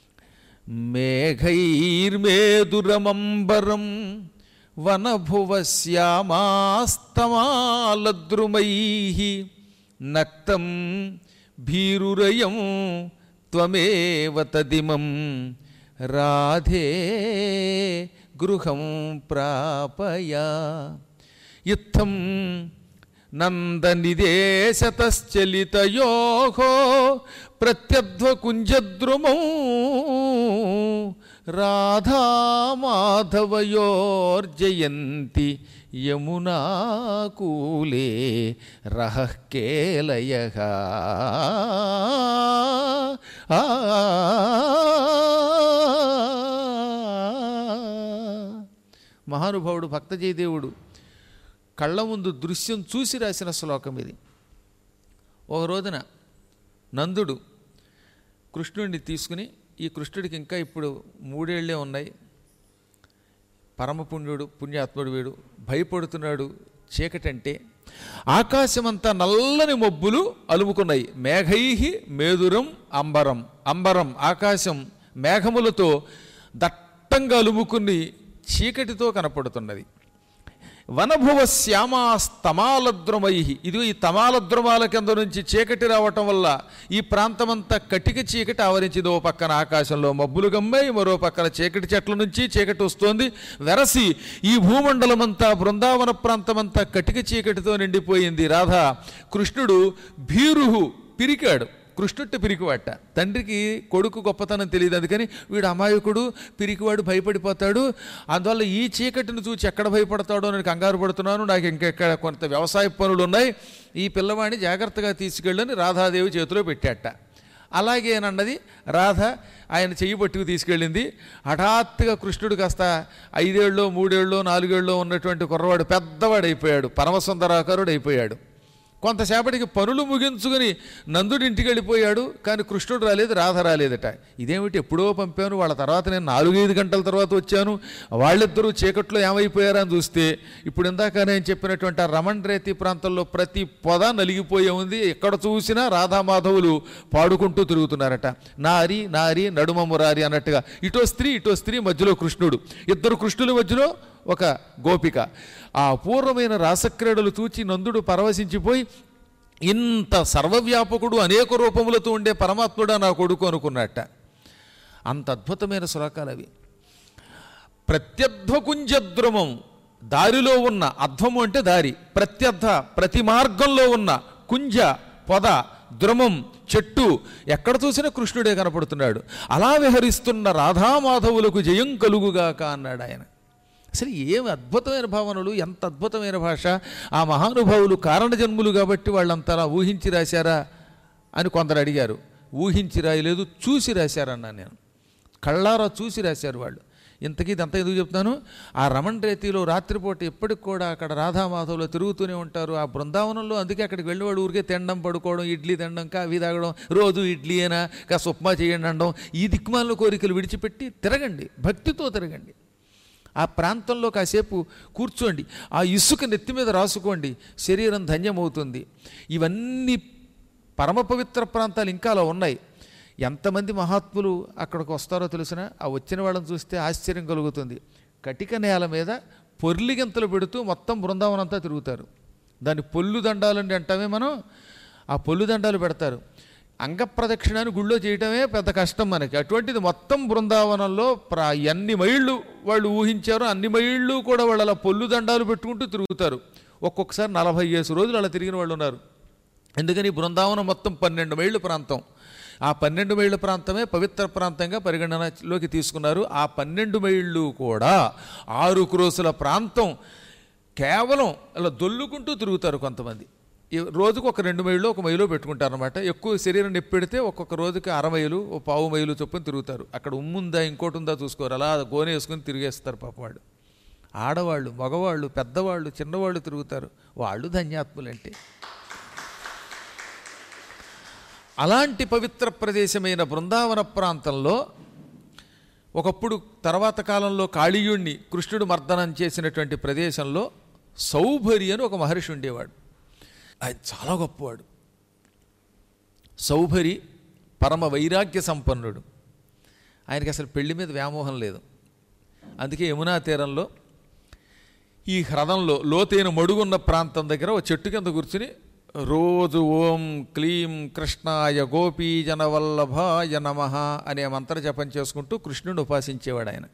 Speaker 1: మేఘైర్మేదురమంబరం వనభువశ్యామాస్తమాలద్రుమై నక్తం భీరురయం త్వమేవ తదిమం రాధే గృహం ప్రాపయ ఇత్థం నందనిదేశతశ్చలితయో ప్రత్యధ్వకుంజద్రుమౌ రాధామాధవయోర్జయంతి యమునాకూలే రహః కేలయ మహానుభావుడు భక్తజయదేవుడు కళ్ళ ముందు దృశ్యం చూసి రాసిన శ్లోకం ఇది ఒక రోజున నందుడు కృష్ణుడిని తీసుకుని ఈ కృష్ణుడికి ఇంకా ఇప్పుడు మూడేళ్లే ఉన్నాయి పరమపుణ్యుడు పుణ్యాత్ముడు వీడు భయపడుతున్నాడు చీకటంటే ఆకాశమంతా నల్లని మబ్బులు అలుముకున్నాయి మేఘై మేదురం అంబరం అంబరం ఆకాశం మేఘములతో దట్టంగా అలుముకుని చీకటితో కనపడుతున్నది వనభువ శ్యామాస్తమాలద్రుమై ఇది ఈ తమాలద్రుమాల కింద నుంచి చీకటి రావటం వల్ల ఈ ప్రాంతమంతా కటిక చీకటి ఆవరించింది ఓ పక్కన ఆకాశంలో మబ్బులు గమ్మాయి మరో పక్కన చీకటి చెట్ల నుంచి చీకటి వస్తోంది వెరసి ఈ భూమండలమంతా బృందావన ప్రాంతమంతా కటిక చీకటితో నిండిపోయింది రాధ కృష్ణుడు భీరుహు పిరికాడు కృష్ణుట్టు పిరికివాట తండ్రికి కొడుకు గొప్పతనం తెలియదు అందుకని వీడు అమాయకుడు పిరికివాడు భయపడిపోతాడు అందువల్ల ఈ చీకటిని చూసి ఎక్కడ భయపడతాడో నేను కంగారు పడుతున్నాను నాకు ఇంకెక్కడ కొంత వ్యవసాయ పనులు ఉన్నాయి ఈ పిల్లవాడిని జాగ్రత్తగా తీసుకెళ్ళని రాధాదేవి చేతిలో పెట్టాట అలాగేనన్నది రాధ ఆయన చెయ్యి పట్టుకు తీసుకెళ్ళింది హఠాత్తుగా కృష్ణుడు కాస్త ఐదేళ్ళలో మూడేళ్ళలో నాలుగేళ్ళలో ఉన్నటువంటి కుర్రవాడు పెద్దవాడు అయిపోయాడు పరమసుందరాకారుడు అయిపోయాడు కొంతసేపటికి పనులు ముగించుకుని నందుడి ఇంటికి వెళ్ళిపోయాడు కానీ కృష్ణుడు రాలేదు రాధ రాలేదట ఇదేమిటి ఎప్పుడో పంపాను వాళ్ళ తర్వాత నేను నాలుగైదు గంటల తర్వాత వచ్చాను వాళ్ళిద్దరూ చీకట్లో ఏమైపోయారా అని చూస్తే ఇప్పుడు ఇందాక నేను చెప్పినటువంటి ఆ రమణ్ రేతి ప్రాంతంలో ప్రతి పొద నలిగిపోయే ఉంది ఎక్కడ చూసినా రాధామాధవులు పాడుకుంటూ తిరుగుతున్నారట నారి నారి నడుమ మురారి అన్నట్టుగా ఇటో స్త్రీ ఇటో స్త్రీ మధ్యలో కృష్ణుడు ఇద్దరు కృష్ణుల మధ్యలో ఒక గోపిక ఆ అపూర్వమైన రాసక్రీడలు చూచి నందుడు పరవశించిపోయి ఇంత సర్వవ్యాపకుడు అనేక రూపములతో ఉండే పరమాత్ముడా నా కొడుకు అనుకున్నట్ట అంత అద్భుతమైన శ్లోకాలు అవి ప్రత్యధ్వకుంజద్రుమం దారిలో ఉన్న అధ్వము అంటే దారి ప్రత్యర్థ ప్రతి మార్గంలో ఉన్న కుంజ పొద ద్రుమం చెట్టు ఎక్కడ చూసినా కృష్ణుడే కనపడుతున్నాడు అలా విహరిస్తున్న రాధామాధవులకు జయం కలుగుగాక అన్నాడు ఆయన అసలు ఏమి అద్భుతమైన భావనలు ఎంత అద్భుతమైన భాష ఆ మహానుభావులు కారణజన్ములు కాబట్టి వాళ్ళంతలా ఊహించి రాశారా అని కొందరు అడిగారు ఊహించి రాయలేదు చూసి రాశారన్నా నేను కళ్ళారా చూసి రాశారు వాళ్ళు ఇంతకీ ఇదంతా ఎందుకు చెప్తాను ఆ రమణ్ రేతిలో రాత్రిపూట ఎప్పటికి కూడా అక్కడ రాధామాధవులు తిరుగుతూనే ఉంటారు ఆ బృందావనంలో అందుకే అక్కడికి వెళ్ళేవాడు ఊరికే తినడం పడుకోవడం ఇడ్లీ తినడం కాఫీ తాగడం రోజు ఇడ్లీ అయినా కాస్త ఉప్మా చేయండి అనడం ఈ దిక్మాల కోరికలు విడిచిపెట్టి తిరగండి భక్తితో తిరగండి ఆ ప్రాంతంలో కాసేపు కూర్చోండి ఆ ఇసుక నెత్తి మీద రాసుకోండి శరీరం ధన్యమవుతుంది ఇవన్నీ పరమ పవిత్ర ప్రాంతాలు ఇంకా అలా ఉన్నాయి ఎంతమంది మహాత్ములు అక్కడికి వస్తారో తెలిసిన ఆ వచ్చిన వాళ్ళని చూస్తే ఆశ్చర్యం కలుగుతుంది కటిక నేల మీద పొర్లిగంతలు పెడుతూ మొత్తం బృందావనం అంతా తిరుగుతారు దాన్ని పొల్లు దండాలండి అంటామే మనం ఆ పొల్లు దండాలు పెడతారు అంగప్రదక్షిణాన్ని గుళ్ళో చేయటమే పెద్ద కష్టం మనకి అటువంటిది మొత్తం బృందావనంలో ప్రా ఎన్ని మైళ్ళు వాళ్ళు ఊహించారో అన్ని మైళ్ళు కూడా వాళ్ళు అలా పొల్లు దండాలు పెట్టుకుంటూ తిరుగుతారు ఒక్కొక్కసారి నలభై ఏసు రోజులు అలా తిరిగిన వాళ్ళు ఉన్నారు ఎందుకని ఈ బృందావనం మొత్తం పన్నెండు మైళ్ళు ప్రాంతం ఆ పన్నెండు మైళ్ళ ప్రాంతమే పవిత్ర ప్రాంతంగా పరిగణనలోకి తీసుకున్నారు ఆ పన్నెండు మైళ్ళు కూడా ఆరు క్రోసుల ప్రాంతం కేవలం అలా దొల్లుకుంటూ తిరుగుతారు కొంతమంది ఈ రోజుకు ఒక రెండు మైళ్ళు ఒక మైలు పెట్టుకుంటారనమాట ఎక్కువ శరీరం నొప్పి పెడితే ఒక్కొక్క రోజుకి అర మైలు ఓ పావు మైలు చొప్పున తిరుగుతారు అక్కడ ఉమ్ముందా ఇంకోటి ఉందా చూసుకోరు అలా గోనె వేసుకుని తిరిగేస్తారు పాపవాడు ఆడవాళ్ళు మగవాళ్ళు పెద్దవాళ్ళు చిన్నవాళ్ళు తిరుగుతారు వాళ్ళు ధన్యాత్ములంటే అలాంటి పవిత్ర ప్రదేశమైన బృందావన ప్రాంతంలో ఒకప్పుడు తర్వాత కాలంలో కాళీయుణ్ణి కృష్ణుడు మర్దనం చేసినటువంటి ప్రదేశంలో సౌభరి అని ఒక మహర్షి ఉండేవాడు ఆయన చాలా గొప్పవాడు సౌభరి పరమ వైరాగ్య సంపన్నుడు ఆయనకి అసలు పెళ్లి మీద వ్యామోహం లేదు అందుకే యమునా తీరంలో ఈ హ్రదంలో లోతైన మడుగున్న ప్రాంతం దగ్గర ఒక చెట్టు కింద కూర్చుని రోజు ఓం క్లీం కృష్ణాయ గోపీ జనవల్లభాయ నమ అనే మంత్ర జపం చేసుకుంటూ కృష్ణుని ఉపాసించేవాడు ఆయన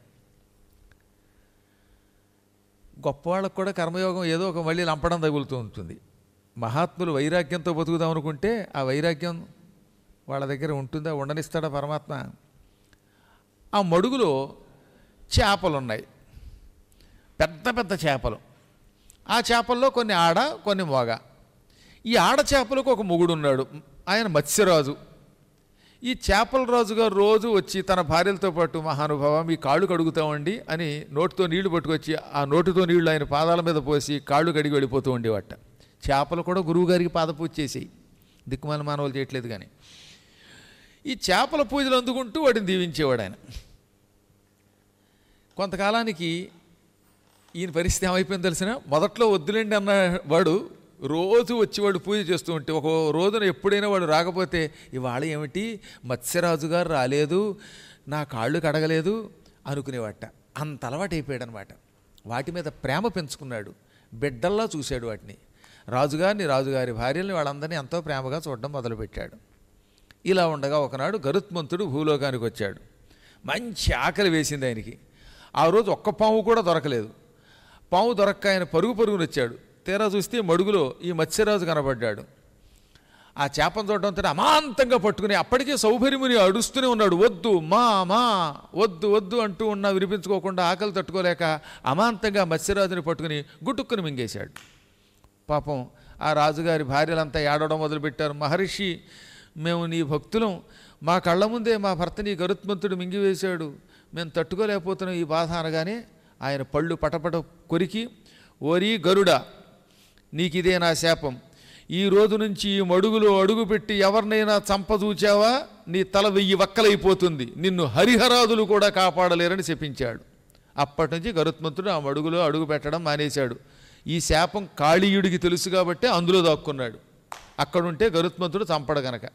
Speaker 1: గొప్పవాళ్ళకు కూడా కర్మయోగం ఏదో ఒక మళ్ళీ లంపడం తగులుతూ ఉంటుంది మహాత్ములు వైరాగ్యంతో బతుకుదాం అనుకుంటే ఆ వైరాగ్యం వాళ్ళ దగ్గర ఉంటుందా ఉండనిస్తాడా పరమాత్మ ఆ మడుగులో చేపలు ఉన్నాయి పెద్ద పెద్ద చేపలు ఆ చేపల్లో కొన్ని ఆడ కొన్ని మోగ ఈ ఆడ చేపలకు ఒక మొగుడు ఉన్నాడు ఆయన మత్స్యరాజు ఈ చేపల రాజుగా రోజు వచ్చి తన భార్యలతో పాటు మహానుభావ మీ కాళ్ళు కడుగుతామండి అని నోటితో నీళ్లు పట్టుకొచ్చి ఆ నోటితో నీళ్లు ఆయన పాదాల మీద పోసి కాళ్ళు కడిగి వెళ్ళిపోతూ ఉండేవాట చేపలు కూడా గురువుగారికి పాదపూజ చేసేయి దిక్కుమాల మానవులు చేయట్లేదు కానీ ఈ చేపల పూజలు అందుకుంటూ వాటిని దీవించేవాడు ఆయన కొంతకాలానికి ఈయన పరిస్థితి ఏమైపోయింది తెలిసిన మొదట్లో వద్దులేండి అన్న వాడు రోజు వచ్చి వాడు పూజ చేస్తూ ఉంటే ఒక రోజున ఎప్పుడైనా వాడు రాకపోతే ఇవాళ ఏమిటి మత్స్యరాజు గారు రాలేదు నా కాళ్ళు కడగలేదు అనుకునేవాట అంత అలవాటు అయిపోయాడు అనమాట వాటి మీద ప్రేమ పెంచుకున్నాడు బిడ్డల్లా చూశాడు వాటిని రాజుగారిని రాజుగారి భార్యల్ని వాళ్ళందరినీ ఎంతో ప్రేమగా చూడడం మొదలుపెట్టాడు ఇలా ఉండగా ఒకనాడు గరుత్మంతుడు భూలోకానికి వచ్చాడు మంచి ఆకలి వేసింది ఆయనకి ఆ రోజు ఒక్క పాము కూడా దొరకలేదు పాము దొరక్క ఆయన పరుగు పరుగున వచ్చాడు తీరా చూస్తే మడుగులో ఈ మత్స్యరాజు కనబడ్డాడు ఆ చేపను చూడడంతో అమాంతంగా పట్టుకుని అప్పటికే సౌభరిముని అడుస్తూనే ఉన్నాడు వద్దు మా మా వద్దు వద్దు అంటూ ఉన్నా వినిపించుకోకుండా ఆకలి తట్టుకోలేక అమాంతంగా మత్స్యరాజుని పట్టుకుని గుట్టుక్కుని మింగేశాడు పాపం ఆ రాజుగారి భార్యలంతా ఏడవడం మొదలుపెట్టారు మహర్షి మేము నీ భక్తులం మా కళ్ళ ముందే మా భర్త నీ గరుత్మంతుడు మింగివేశాడు మేము తట్టుకోలేకపోతున్నాం ఈ బాధ అనగానే ఆయన పళ్ళు పటపట కొరికి ఓరి గరుడ నీకిదే నా శాపం ఈ రోజు నుంచి ఈ మడుగులో అడుగుపెట్టి ఎవరినైనా చంపదూచావా నీ తల వెయ్యి వక్కలైపోతుంది నిన్ను హరిహరాదులు కూడా కాపాడలేరని శపించాడు అప్పటి నుంచి గరుత్మంతుడు ఆ మడుగులో అడుగు పెట్టడం మానేశాడు ఈ శాపం కాళీయుడికి తెలుసు కాబట్టి అందులో దాక్కున్నాడు అక్కడుంటే గరుత్మంతుడు చంపడు గనక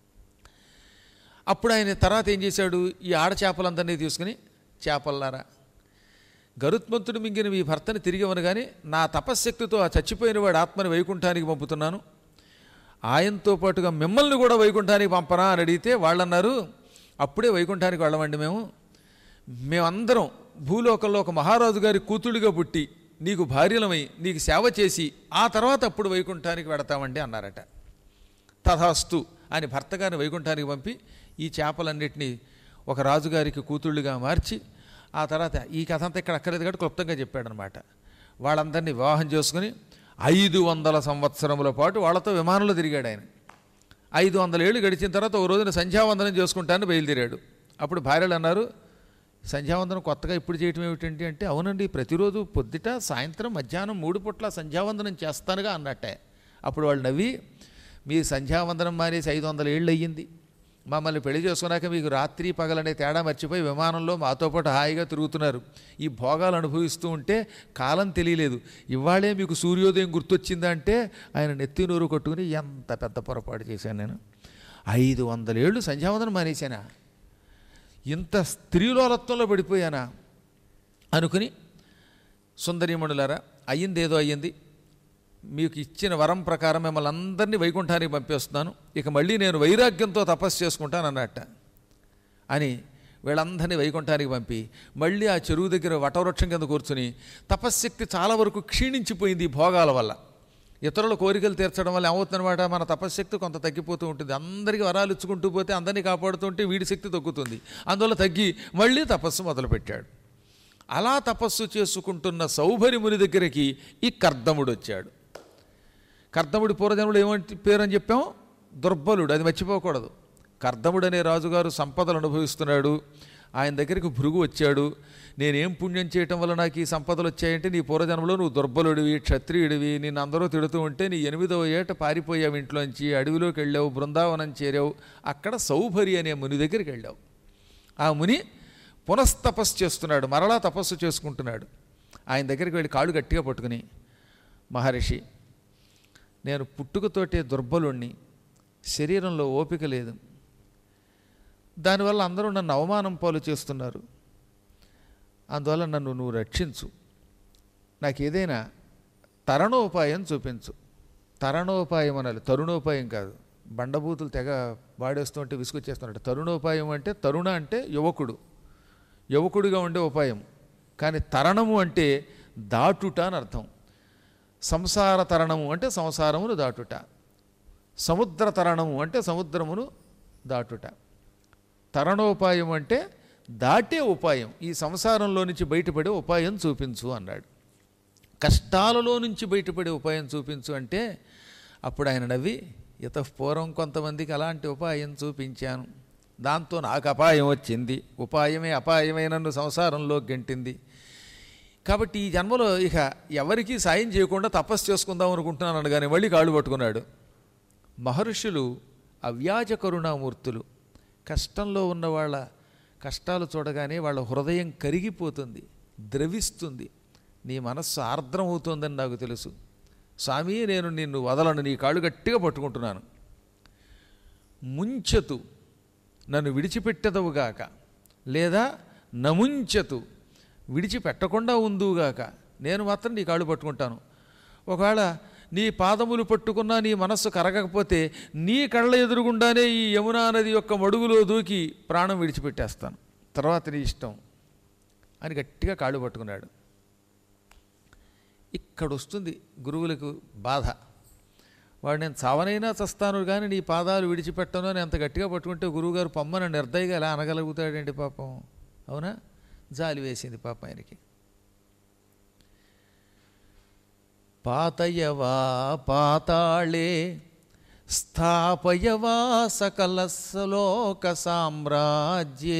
Speaker 1: అప్పుడు ఆయన తర్వాత ఏం చేశాడు ఈ ఆడ చేపలందరినీ తీసుకుని చేపల్లారా గరుత్మంతుడు మింగిన మీ భర్తని తిరిగి ఇవ్వను నా తపశ్శక్తితో ఆ చచ్చిపోయిన వాడి ఆత్మని వైకుంఠానికి పంపుతున్నాను ఆయనతో పాటుగా మిమ్మల్ని కూడా వైకుంఠానికి పంపరా అని అడిగితే వాళ్ళన్నారు అప్పుడే వైకుంఠానికి వెళ్ళమండి మేము మేమందరం భూలోకంలో ఒక మహారాజు గారి కూతుడిగా పుట్టి నీకు భార్యలమై నీకు సేవ చేసి ఆ తర్వాత అప్పుడు వైకుంఠానికి వెడతామండి అన్నారట తథాస్తు అని భర్త గారిని వైకుంఠానికి పంపి ఈ చేపలన్నిటినీ ఒక రాజుగారికి కూతుళ్ళుగా మార్చి ఆ తర్వాత ఈ కథ అంతా ఇక్కడ అక్కర్లేదు కాబట్టి క్లుప్తంగా చెప్పాడనమాట వాళ్ళందరినీ వివాహం చేసుకుని ఐదు వందల సంవత్సరముల పాటు వాళ్ళతో విమానంలో తిరిగాడు ఆయన ఐదు వందల ఏళ్ళు గడిచిన తర్వాత ఒక రోజున సంధ్యావందనం చేసుకుంటానని బయలుదేరాడు అప్పుడు భార్యలు అన్నారు సంధ్యావందనం కొత్తగా ఇప్పుడు చేయటం ఏమిటండి అంటే అవునండి ప్రతిరోజు పొద్దుట సాయంత్రం మధ్యాహ్నం మూడు పుట్ల సంధ్యావందనం చేస్తానుగా అన్నట్టే అప్పుడు వాళ్ళు నవ్వి మీ సంధ్యావందనం మానేసి ఐదు వందల ఏళ్ళు అయ్యింది మమ్మల్ని పెళ్లి చేసుకున్నాక మీకు రాత్రి పగలనే తేడా మర్చిపోయి విమానంలో మాతో పాటు హాయిగా తిరుగుతున్నారు ఈ భోగాలు అనుభవిస్తూ ఉంటే కాలం తెలియలేదు ఇవాళే మీకు సూర్యోదయం గుర్తొచ్చిందా అంటే ఆయన నెత్తి నూరు కొట్టుకుని ఎంత పెద్ద పొరపాటు చేశాను నేను ఐదు వందల ఏళ్ళు సంధ్యావందనం మానేశానా ఇంత స్త్రీలోలత్వంలో పడిపోయానా అనుకుని సుందరీమణులారా అయ్యిందేదో అయ్యింది మీకు ఇచ్చిన వరం ప్రకారం మిమ్మల్ని అందరినీ వైకుంఠానికి పంపేస్తున్నాను ఇక మళ్ళీ నేను వైరాగ్యంతో తపస్సు చేసుకుంటాను అన్నట్ట అని వీళ్ళందరినీ వైకుంఠానికి పంపి మళ్ళీ ఆ చెరువు దగ్గర వటవృక్షం కింద కూర్చుని తపశ్శక్తి చాలా వరకు క్షీణించిపోయింది ఈ భోగాల వల్ల ఇతరుల కోరికలు తీర్చడం వల్ల ఏమవుతుందన్నమాట మన తపశ్శక్తి కొంత తగ్గిపోతూ ఉంటుంది అందరికీ వరాలు ఇచ్చుకుంటూ పోతే అందరినీ కాపాడుతుంటే వీడి శక్తి తగ్గుతుంది అందువల్ల తగ్గి మళ్ళీ తపస్సు మొదలుపెట్టాడు అలా తపస్సు చేసుకుంటున్న సౌభరి ముని దగ్గరికి ఈ కర్దముడు వచ్చాడు కర్దముడి పూర్వజన్మడు ఏమంటే పేరు అని చెప్పాం దుర్బలుడు అది మర్చిపోకూడదు కర్దముడు అనే రాజుగారు సంపదలు అనుభవిస్తున్నాడు ఆయన దగ్గరికి భృగు వచ్చాడు నేనేం పుణ్యం చేయటం వల్ల నాకు ఈ సంపదలు వచ్చాయంటే నీ పూర్వజన్మలో నువ్వు దుర్బలుడివి క్షత్రియుడివి నిన్ను అందరూ తిడుతూ ఉంటే నీ ఎనిమిదవ ఏట పారిపోయావు ఇంట్లోంచి అడవిలోకి వెళ్ళావు బృందావనం చేరావు అక్కడ సౌభరి అనే ముని దగ్గరికి వెళ్ళావు ఆ ముని పునస్తపస్సు చేస్తున్నాడు మరలా తపస్సు చేసుకుంటున్నాడు ఆయన దగ్గరికి వెళ్ళి కాళ్ళు గట్టిగా పట్టుకుని మహర్షి నేను పుట్టుకతోటే దుర్బలుణ్ణి శరీరంలో ఓపిక లేదు దానివల్ల అందరూ నన్ను అవమానం పాలు చేస్తున్నారు అందువల్ల నన్ను నువ్వు రక్షించు నాకు ఏదైనా తరణోపాయం చూపించు తరణోపాయం అనాలి తరుణోపాయం కాదు బండబూతులు తెగ వాడేస్తుంటే విసుకొచ్చేస్తున్నాడు తరుణోపాయం అంటే తరుణ అంటే యువకుడు యువకుడిగా ఉండే ఉపాయం కానీ తరణము అంటే దాటుట అని అర్థం సంసార తరణము అంటే సంసారమును దాటుట సముద్ర తరణము అంటే సముద్రమును దాటుట తరణోపాయం అంటే దాటే ఉపాయం ఈ సంసారంలో నుంచి బయటపడే ఉపాయం చూపించు అన్నాడు కష్టాలలో నుంచి బయటపడే ఉపాయం చూపించు అంటే అప్పుడు ఆయన నవ్వి ఇత పూర్వం కొంతమందికి అలాంటి ఉపాయం చూపించాను దాంతో నాకు అపాయం వచ్చింది ఉపాయమే అపాయమే నన్ను సంసారంలో గెంటింది కాబట్టి ఈ జన్మలో ఇక ఎవరికీ సాయం చేయకుండా తపస్సు చేసుకుందాం అనుకుంటున్నాను అనగానే మళ్ళీ కాళ్ళు పట్టుకున్నాడు మహర్షులు అవ్యాజ కరుణామూర్తులు కష్టంలో ఉన్న వాళ్ళ కష్టాలు చూడగానే వాళ్ళ హృదయం కరిగిపోతుంది ద్రవిస్తుంది నీ మనస్సు ఆర్ద్రం అవుతోందని నాకు తెలుసు స్వామి నేను నిన్ను వదలను నీ కాళ్ళు గట్టిగా పట్టుకుంటున్నాను ముంచతు నన్ను విడిచిపెట్టదవుగాక లేదా నముంచతు విడిచిపెట్టకుండా ఉందుగాక నేను మాత్రం నీ కాళ్ళు పట్టుకుంటాను ఒకవేళ నీ పాదములు పట్టుకున్నా నీ మనస్సు కరగకపోతే నీ కళ్ళ ఎదురుగుండానే ఈ యమునా నది యొక్క మడుగులో దూకి ప్రాణం విడిచిపెట్టేస్తాను తర్వాత నీ ఇష్టం అని గట్టిగా కాళ్ళు పట్టుకున్నాడు ఇక్కడ వస్తుంది గురువులకు బాధ వాడు నేను చావనైనా చస్తాను కానీ నీ పాదాలు విడిచిపెట్టను అని ఎంత గట్టిగా పట్టుకుంటే గురువుగారు పొమ్మని నిర్దయగా ఎలా అనగలుగుతాడండి పాపం అవునా జాలి వేసింది పాపం ఆయనకి పాతయవా పాతాళే స్థాపయవా సకల శ్లోక సామ్రాజ్యే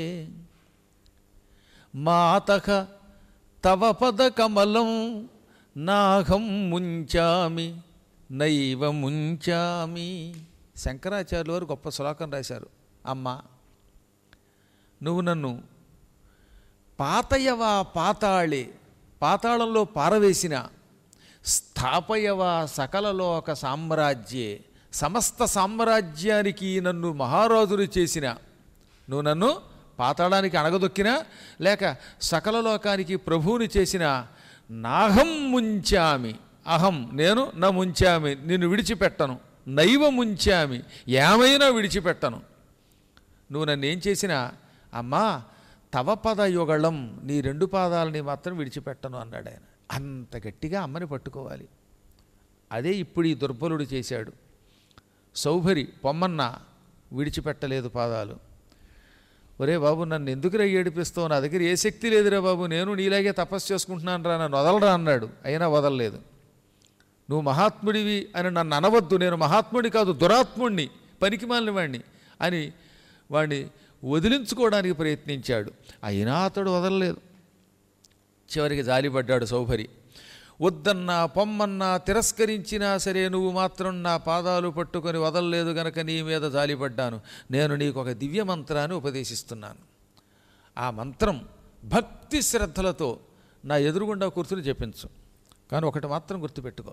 Speaker 1: మాతక తవ పదకమలం నాహం ముంచామి నైవ ముంచామి శంకరాచార్యులు వారు గొప్ప శ్లోకం రాశారు అమ్మ నువ్వు నన్ను పాతయవా పాతాళే పాతాళంలో పారవేసిన స్థాపయవా సకల లోక సామ్రాజ్యే సమస్త సామ్రాజ్యానికి నన్ను మహారాజులు చేసిన నువ్వు నన్ను పాతాళానికి అణగదొక్కినా లేక సకల లోకానికి ప్రభువుని చేసిన నాహం ముంచామి అహం నేను నా ముంచామి నిన్ను విడిచిపెట్టను నైవ ముంచామి ఏమైనా విడిచిపెట్టను నువ్వు నన్ను ఏం చేసినా అమ్మా తవ పద యుగళం నీ రెండు పాదాలని మాత్రం విడిచిపెట్టను అన్నాడు ఆయన అంత గట్టిగా అమ్మని పట్టుకోవాలి అదే ఇప్పుడు ఈ దుర్బలుడు చేశాడు సౌభరి పొమ్మన్న విడిచిపెట్టలేదు పాదాలు ఒరే బాబు నన్ను ఎందుకురా ఏడిపిస్తావు నా దగ్గర ఏ శక్తి లేదురా బాబు నేను నీలాగే తపస్సు చేసుకుంటున్నాను రా నన్ను వదలరా అన్నాడు అయినా వదలలేదు నువ్వు మహాత్ముడివి అని నన్ను అనవద్దు నేను మహాత్ముడి కాదు దురాత్ముడిని పనికి మాలిన వాడిని అని వాడిని వదిలించుకోవడానికి ప్రయత్నించాడు అయినా అతడు వదలలేదు చివరికి జాలిపడ్డాడు సౌభరి వద్దన్నా పొమ్మన్నా తిరస్కరించినా సరే నువ్వు మాత్రం నా పాదాలు పట్టుకొని వదలలేదు గనక నీ మీద జాలిపడ్డాను నేను నీకు ఒక దివ్య మంత్రాన్ని ఉపదేశిస్తున్నాను ఆ మంత్రం భక్తి శ్రద్ధలతో నా ఎదురుగుండా కూర్చుని చెప్పించు కానీ ఒకటి మాత్రం గుర్తుపెట్టుకో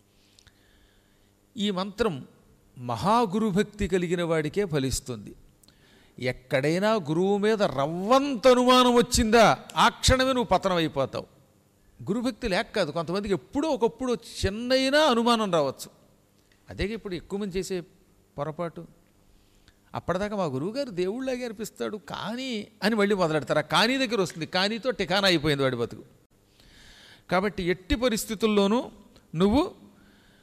Speaker 1: ఈ మంత్రం మహాగురుభక్తి కలిగిన వాడికే ఫలిస్తుంది ఎక్కడైనా గురువు మీద రవ్వంత అనుమానం వచ్చిందా ఆ క్షణమే నువ్వు పతనం అయిపోతావు గురుభక్తి లేక కాదు కొంతమందికి ఎప్పుడో ఒకప్పుడు చిన్నైనా అనుమానం రావచ్చు అదే ఇప్పుడు ఎక్కువ మంది చేసే పొరపాటు అప్పటిదాకా మా గురువుగారు దేవుళ్ళలాగే అనిపిస్తాడు కానీ అని మళ్ళీ మొదలెడతారు ఆ కానీ దగ్గర వస్తుంది కానీతో టికానా అయిపోయింది వాడి బతుకు కాబట్టి ఎట్టి పరిస్థితుల్లోనూ నువ్వు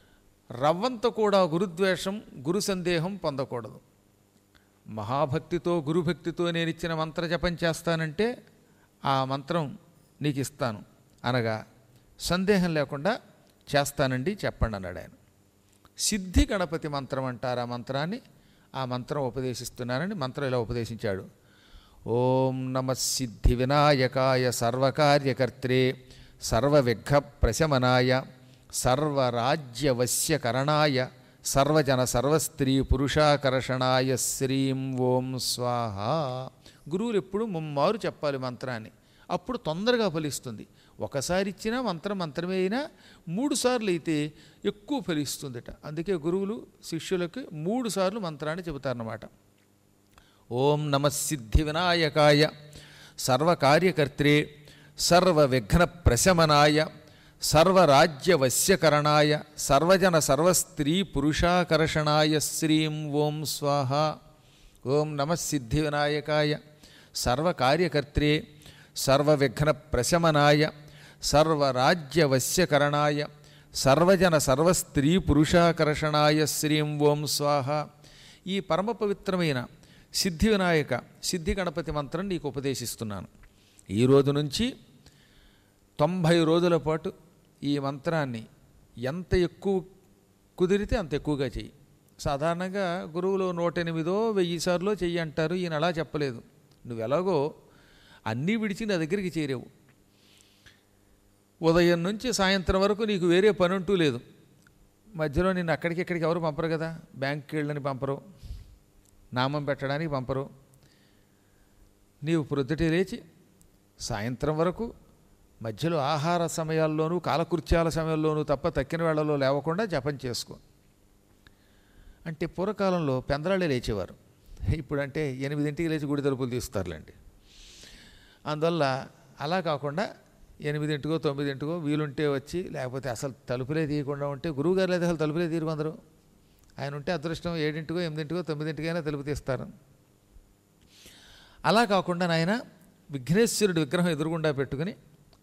Speaker 1: రవ్వంత కూడా గురుద్వేషం గురు సందేహం పొందకూడదు మహాభక్తితో గురుభక్తితో నేను ఇచ్చిన మంత్ర జపం చేస్తానంటే ఆ మంత్రం నీకు ఇస్తాను అనగా సందేహం లేకుండా చేస్తానండి చెప్పండి అన్నాడు ఆయన సిద్ధి గణపతి మంత్రం అంటారు ఆ మంత్రాన్ని ఆ మంత్రం ఉపదేశిస్తున్నానని మంత్రం ఇలా ఉపదేశించాడు ఓం నమ సిద్ధి వినాయకాయ సర్వకార్యకర్త్రే సర్వవిఘ్న ప్రశమనాయ సర్వరాజ్యవశ్యకరణాయ సర్వజన సర్వస్త్రీ పురుషాకర్షణాయ శ్రీం ఓం స్వాహ గురువులు ఎప్పుడు ముమ్మారు చెప్పాలి మంత్రాన్ని అప్పుడు తొందరగా ఫలిస్తుంది ఒకసారి ఇచ్చిన మంత్రం మంత్రమే అయినా మూడు సార్లు అయితే ఎక్కువ ఫలిస్తుందట అందుకే గురువులు శిష్యులకు మూడు సార్లు మంత్రాన్ని చెబుతారన్నమాట ఓం నమ సిద్ధి వినాయకాయ సర్వకార్యకర్త్రే సర్వవిఘ్న ప్రశమనాయ సర్వరాజ్యవశ్యకరణాయ సర్వజన సర్వస్త్రీ పురుషాకర్షణాయ శ్రీం ఓం స్వాహ ఓం నమ సిద్ధి వినాయకాయ సర్వకార్యకర్త్రే సర్వవిఘ్న ప్రశమనాయ సర్వరాజ్యవశ్యకరణాయ సర్వజన సర్వస్త్రీ పురుషాకర్షణాయ శ్రీం ఓం స్వాహ ఈ పరమ పవిత్రమైన సిద్ధి వినాయక సిద్ధి గణపతి మంత్రం నీకు ఉపదేశిస్తున్నాను ఈ రోజు నుంచి తొంభై రోజుల పాటు ఈ మంత్రాన్ని ఎంత ఎక్కువ కుదిరితే అంత ఎక్కువగా చెయ్యి సాధారణంగా గురువులు నూట ఎనిమిదో వెయ్యి సార్లు చెయ్యి అంటారు ఈయన అలా చెప్పలేదు నువ్వు ఎలాగో అన్నీ విడిచి నా దగ్గరికి చేరావు ఉదయం నుంచి సాయంత్రం వరకు నీకు వేరే పని అంటూ లేదు మధ్యలో నిన్ను అక్కడికి ఇక్కడికి ఎవరు పంపరు కదా బ్యాంక్కి వెళ్ళని పంపరు నామం పెట్టడానికి పంపరు నీవు ప్రొద్దుటే లేచి సాయంత్రం వరకు మధ్యలో ఆహార సమయాల్లోనూ కాలకృత్యాల సమయంలోనూ తప్ప తక్కిన వేళల్లో లేవకుండా జపం చేసుకో అంటే పూర్వకాలంలో పెందరాళ్ళే లేచేవారు ఇప్పుడు అంటే ఎనిమిదింటికి లేచి గుడి తలుపులు తీస్తారులేండి అందువల్ల అలా కాకుండా ఎనిమిదింటికో తొమ్మిదింటికో వీలుంటే వచ్చి లేకపోతే అసలు తలుపులే తీయకుండా ఉంటే గురువుగారు లేదా అసలు తలుపులే తీరు కొందరు ఆయన ఉంటే అదృష్టం ఏడింటికో ఎనిమిదింటికో తొమ్మిదింటికైనా తలుపు తీస్తారు అలా కాకుండా నాయన విఘ్నేశ్వరుడి విగ్రహం ఎదురుగుండా పెట్టుకుని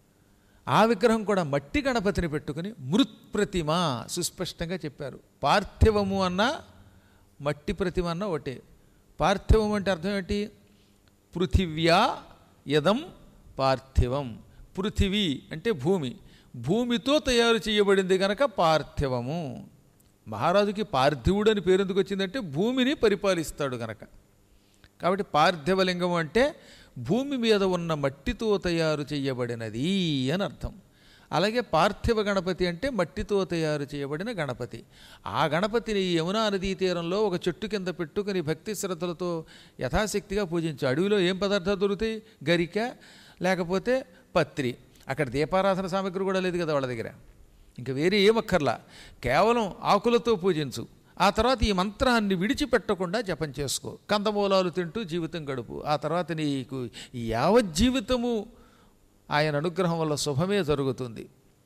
Speaker 1: ఆ విగ్రహం కూడా మట్టి గణపతిని పెట్టుకుని మృత్ప్రతిమ సుస్పష్టంగా చెప్పారు పార్థివము అన్న మట్టి ప్రతిమ అన్న ఒకటే పార్థివం అంటే అర్థం ఏంటి పృథివ్యా యదం పార్థివం పృథివీ అంటే భూమి భూమితో తయారు చేయబడింది కనుక పార్థివము మహారాజుకి పార్థివుడు అని పేరు ఎందుకు వచ్చిందంటే భూమిని పరిపాలిస్తాడు గనక కాబట్టి పార్థివలింగం అంటే భూమి మీద ఉన్న మట్టితో తయారు చేయబడినది అని అర్థం అలాగే పార్థివ గణపతి అంటే మట్టితో తయారు చేయబడిన గణపతి ఆ గణపతిని యమునా నదీ తీరంలో ఒక చెట్టు కింద పెట్టుకుని భక్తి శ్రద్ధలతో యథాశక్తిగా పూజించు అడవిలో ఏం పదార్థాలు దొరుకుతాయి గరిక లేకపోతే పత్రి అక్కడ దీపారాధన సామగ్రి కూడా లేదు కదా వాళ్ళ దగ్గర ఇంకా వేరే ఏమక్కర్లా కేవలం ఆకులతో పూజించు ఆ తర్వాత ఈ మంత్రాన్ని విడిచిపెట్టకుండా జపం చేసుకో కందమూలాలు తింటూ జీవితం గడుపు ఆ తర్వాత నీకు యావజ్జీవితము ఆయన అనుగ్రహం వల్ల శుభమే జరుగుతుంది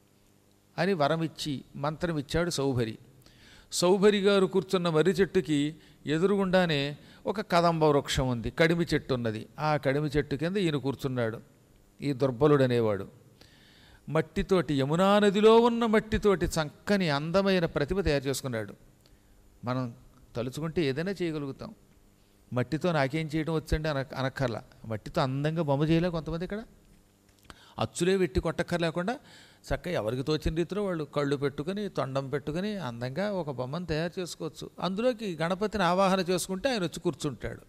Speaker 1: అని వరమిచ్చి మంత్రం ఇచ్చాడు సౌభరి సౌభరి గారు కూర్చున్న మర్రి చెట్టుకి ఎదురుగుండానే ఒక కదంబ వృక్షం ఉంది కడిమి చెట్టు ఉన్నది ఆ కడిమి చెట్టు కింద ఈయన కూర్చున్నాడు ఈ దుర్బలుడు అనేవాడు మట్టితోటి యమునా నదిలో ఉన్న మట్టితోటి చక్కని అందమైన ప్రతిభ తయారు చేసుకున్నాడు మనం తలుచుకుంటే ఏదైనా చేయగలుగుతాం మట్టితో నాకేం చేయడం వచ్చండి అన అనక్కర్లా మట్టితో అందంగా బొమ్మ చేయలే కొంతమంది ఇక్కడ అచ్చులే పెట్టి కొట్టక్కర్లేకుండా చక్కగా ఎవరికి తోచిన రీతిలో వాళ్ళు కళ్ళు పెట్టుకుని తొండం పెట్టుకుని అందంగా ఒక బొమ్మను తయారు చేసుకోవచ్చు అందులోకి గణపతిని ఆవాహన చేసుకుంటే ఆయన వచ్చి కూర్చుంటాడు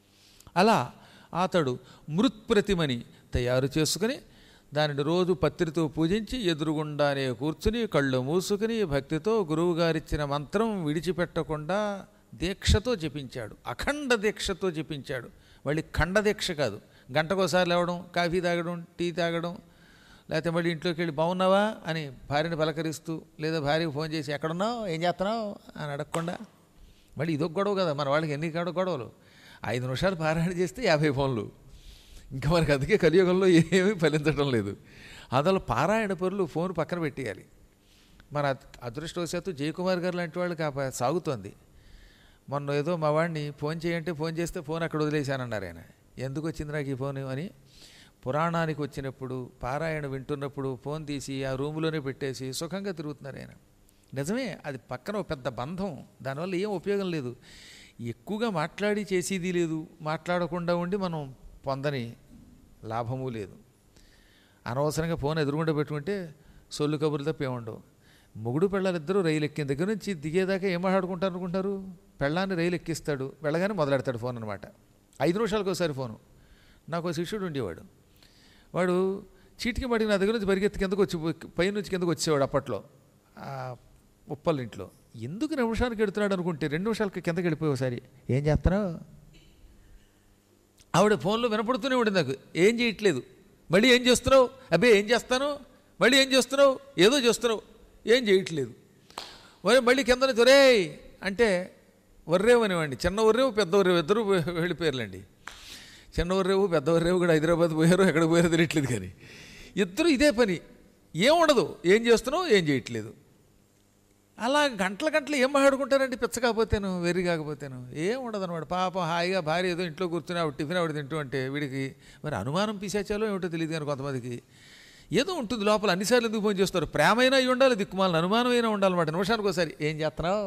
Speaker 1: అలా అతడు మృత్ప్రతిమని తయారు చేసుకుని దానిని రోజు పత్రితో పూజించి ఎదురుగుండానే కూర్చుని కళ్ళు మూసుకుని భక్తితో గురువుగారిచ్చిన మంత్రం విడిచిపెట్టకుండా దీక్షతో జపించాడు అఖండ దీక్షతో జపించాడు మళ్ళీ ఖండ దీక్ష కాదు గంటకోసారి లేవడం కాఫీ తాగడం టీ తాగడం లేకపోతే మళ్ళీ ఇంట్లోకి వెళ్ళి బాగున్నావా అని భార్యని పలకరిస్తూ లేదా భార్యకి ఫోన్ చేసి ఎక్కడున్నావు ఏం చేస్తున్నావు అని అడగకుండా మళ్ళీ ఇదొక గొడవ కదా మన వాళ్ళకి ఎన్ని కాడ గొడవలు ఐదు నిమిషాలు పారాయణ చేస్తే యాభై ఫోన్లు ఇంకా మనకి అందుకే కలియుగంలో ఏమీ ఫలించడం లేదు అందులో పారాయణ పనులు ఫోన్ పక్కన పెట్టేయాలి మన అదృష్టవశాత్తు జయకుమార్ గారు లాంటి వాళ్ళకి ఆ ప- సాగుతోంది మొన్న ఏదో మా వాడిని ఫోన్ చేయంటే ఫోన్ చేస్తే ఫోన్ అక్కడ వదిలేశానన్నారు ఆయన ఎందుకు వచ్చింది నాకు ఈ ఫోన్ అని పురాణానికి వచ్చినప్పుడు పారాయణ వింటున్నప్పుడు ఫోన్ తీసి ఆ రూములోనే పెట్టేసి సుఖంగా తిరుగుతున్నారు ఆయన నిజమే అది పక్కన ఒక పెద్ద బంధం దానివల్ల ఏం ఉపయోగం లేదు ఎక్కువగా మాట్లాడి చేసేది లేదు మాట్లాడకుండా ఉండి మనం పొందని లాభము లేదు అనవసరంగా ఫోన్ ఎదురుగుండా పెట్టుకుంటే సొల్లు కబుర్లు తప్ప ఏముండవు మొగుడు పెళ్ళాలిద్దరూ రైలు ఎక్కిన దగ్గర నుంచి దిగేదాకా ఏం మాట్లాడుకుంటారు అనుకుంటారు పెళ్ళాన్ని రైలు ఎక్కిస్తాడు వెళ్ళగానే మొదలెడతాడు ఫోన్ అనమాట ఐదు నిమిషాలకు ఒకసారి ఫోను నాకు ఒక శిష్యుడు ఉండేవాడు వాడు చీటికి మడికి నా దగ్గర నుంచి పరిగెత్తి కిందకు వచ్చి పై నుంచి కిందకు వచ్చేవాడు అప్పట్లో ఆ ఉప్పల్ ఇంట్లో ఎందుకు నిమిషానికి ఎడుతున్నాడు అనుకుంటే రెండు నిమిషాలకి కిందకి వెళ్ళిపోయి ఒకసారి ఏం చేస్తున్నావు ఆవిడ ఫోన్లో వినపడుతూనే ఉండింది నాకు ఏం చేయట్లేదు మళ్ళీ ఏం చేస్తున్నావు అబ్బే ఏం చేస్తాను మళ్ళీ ఏం చేస్తున్నావు ఏదో చేస్తున్నావు ఏం చేయట్లేదు మరి మళ్ళీ కింద నుంచి ఒరే అంటే వర్రేవు అనేవాడిని చిన్న వర్రేవు పెద్ద వర్రేవు ఇద్దరు వెళ్ళిపోయారులేండి చిన్న వర్రేవు పెద్ద వర్రేవు కూడా హైదరాబాద్ పోయారు ఎక్కడ పోయారో తెలియట్లేదు కానీ ఇద్దరు ఇదే పని ఏం ఉండదు ఏం చేస్తున్నావు ఏం చేయట్లేదు అలా గంటల గంటలు ఏం మాట్లాడుకుంటారండి పిచ్చ కాకపోతేను వెర్రి కాకపోతేను ఏం ఉండదు అనమాట పాపం హాయిగా భార్య ఏదో ఇంట్లో కూర్చుని ఆవిడ టిఫిన్ ఆవిడ తింటూ అంటే వీడికి మరి అనుమానం పిశాచాలో ఏమిటో తెలియదు కానీ కొంతమందికి ఏదో ఉంటుంది లోపల అన్నిసార్లు ఎందుకు ఫోన్ చేస్తారు ప్రేమైనా అయి ఉండాలి దిక్కుమాలని అనుమానమైనా ఉండాలన్నమాట నిమిషానికి ఒకసారి ఏం చేస్తున్నావు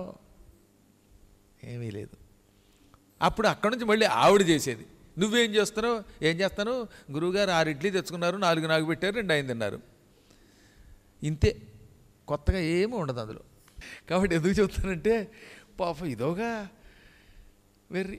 Speaker 1: ఏమీ లేదు అప్పుడు అక్కడి నుంచి మళ్ళీ ఆవిడ చేసేది నువ్వేం చేస్తున్నావు ఏం చేస్తాను గురువుగారు ఆరు ఇడ్లీ తెచ్చుకున్నారు నాలుగు నాకు పెట్టారు రెండు ఆయన తిన్నారు ఇంతే కొత్తగా ఏమీ ఉండదు అందులో కాబట్టి ఎందుకు చెబుతానంటే పాపం ఇదోగా వెర్రి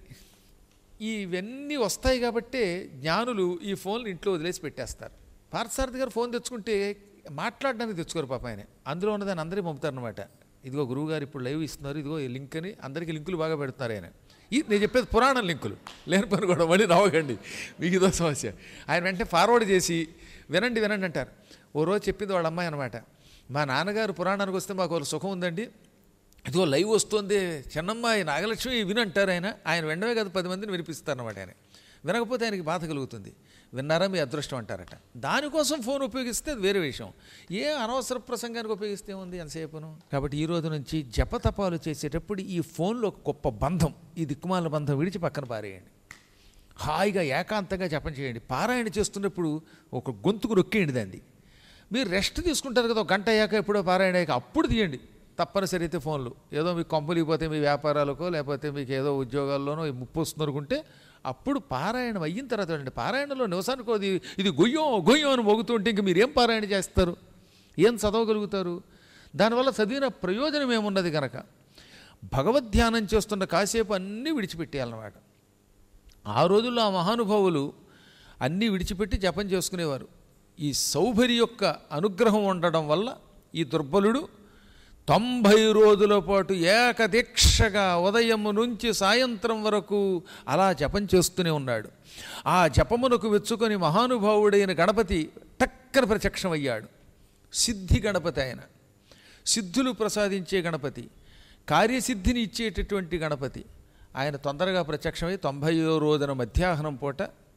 Speaker 1: ఇవన్నీ వస్తాయి కాబట్టే జ్ఞానులు ఈ ఫోన్లు ఇంట్లో వదిలేసి పెట్టేస్తారు పార్థసారథి గారు ఫోన్ తెచ్చుకుంటే మాట్లాడడానికి తెచ్చుకోరు పాప ఆయన అందులో ఉన్నదాన్ని అందరికీ పంపుతారనమాట ఇదిగో గురువుగారు ఇప్పుడు లైవ్ ఇస్తున్నారు ఇదిగో ఈ లింక్ అని అందరికీ లింకులు బాగా పెడుతున్నారు ఆయన ఇది నేను చెప్పేది పురాణం లింకులు లేని పని కూడా మళ్ళీ నవ్వకండి మీకు ఇదో సమస్య ఆయన వెంటనే ఫార్వర్డ్ చేసి వినండి వినండి అంటారు ఓ రోజు చెప్పింది వాళ్ళ అమ్మాయి అనమాట మా నాన్నగారు పురాణానికి వస్తే మాకు ఒక సుఖం ఉందండి ఇదిగో లైవ్ వస్తుంది చిన్నమ్మాయి నాగలక్ష్మి వినంటారు ఆయన ఆయన వెంటనే కదా పది మందిని వినిపిస్తారన్నమాట ఆయన వినకపోతే ఆయనకి బాధ కలుగుతుంది విన్నారా మీ అదృష్టం అంటారట దానికోసం ఫోన్ ఉపయోగిస్తే అది వేరే విషయం ఏ అనవసర ప్రసంగానికి ఉపయోగిస్తే ఉంది ఎంతసేపును కాబట్టి ఈ రోజు నుంచి జపతపాలు చేసేటప్పుడు ఈ ఫోన్లో ఒక గొప్ప బంధం ఈ దిక్కుమాల బంధం విడిచి పక్కన పారేయండి హాయిగా ఏకాంతంగా జపం చేయండి పారాయణ చేస్తున్నప్పుడు ఒక గొంతుకు నొక్కేయండి దాన్ని మీరు రెస్ట్ తీసుకుంటారు కదా ఒక గంట అయ్యాక ఎప్పుడో పారాయణ అయ్యాక అప్పుడు తీయండి తప్పనిసరి అయితే ఫోన్లు ఏదో మీకు కంపెనీకి మీ వ్యాపారాలకో లేకపోతే మీకు ఏదో ఉద్యోగాల్లోనో ఈ ముప్పు వస్తుంది అనుకుంటే అప్పుడు పారాయణం అయిన తర్వాత అండి పారాయణలో నివసానికి అది ఇది గొయ్యం గొయ్యం అని మోగుతుంటే ఇంక మీరు ఏం పారాయణ చేస్తారు ఏం చదవగలుగుతారు దానివల్ల చదివిన ప్రయోజనం ఏమున్నది కనుక భగవద్ధ్యానం చేస్తున్న కాసేపు అన్నీ విడిచిపెట్టేయాలన్నమాట ఆ రోజుల్లో ఆ మహానుభావులు అన్నీ విడిచిపెట్టి జపం చేసుకునేవారు ఈ సౌభరి యొక్క అనుగ్రహం ఉండడం వల్ల ఈ దుర్బలుడు తొంభై రోజుల పాటు ఏకదీక్షగా ఉదయం నుంచి సాయంత్రం వరకు అలా జపం చేస్తూనే ఉన్నాడు ఆ జపమునకు వెచ్చుకొని మహానుభావుడైన గణపతి టక్కన ప్రత్యక్షమయ్యాడు సిద్ధి గణపతి ఆయన సిద్ధులు ప్రసాదించే గణపతి కార్యసిద్ధిని ఇచ్చేటటువంటి గణపతి ఆయన తొందరగా ప్రత్యక్షమై తొంభైయో రోజున మధ్యాహ్నం పూట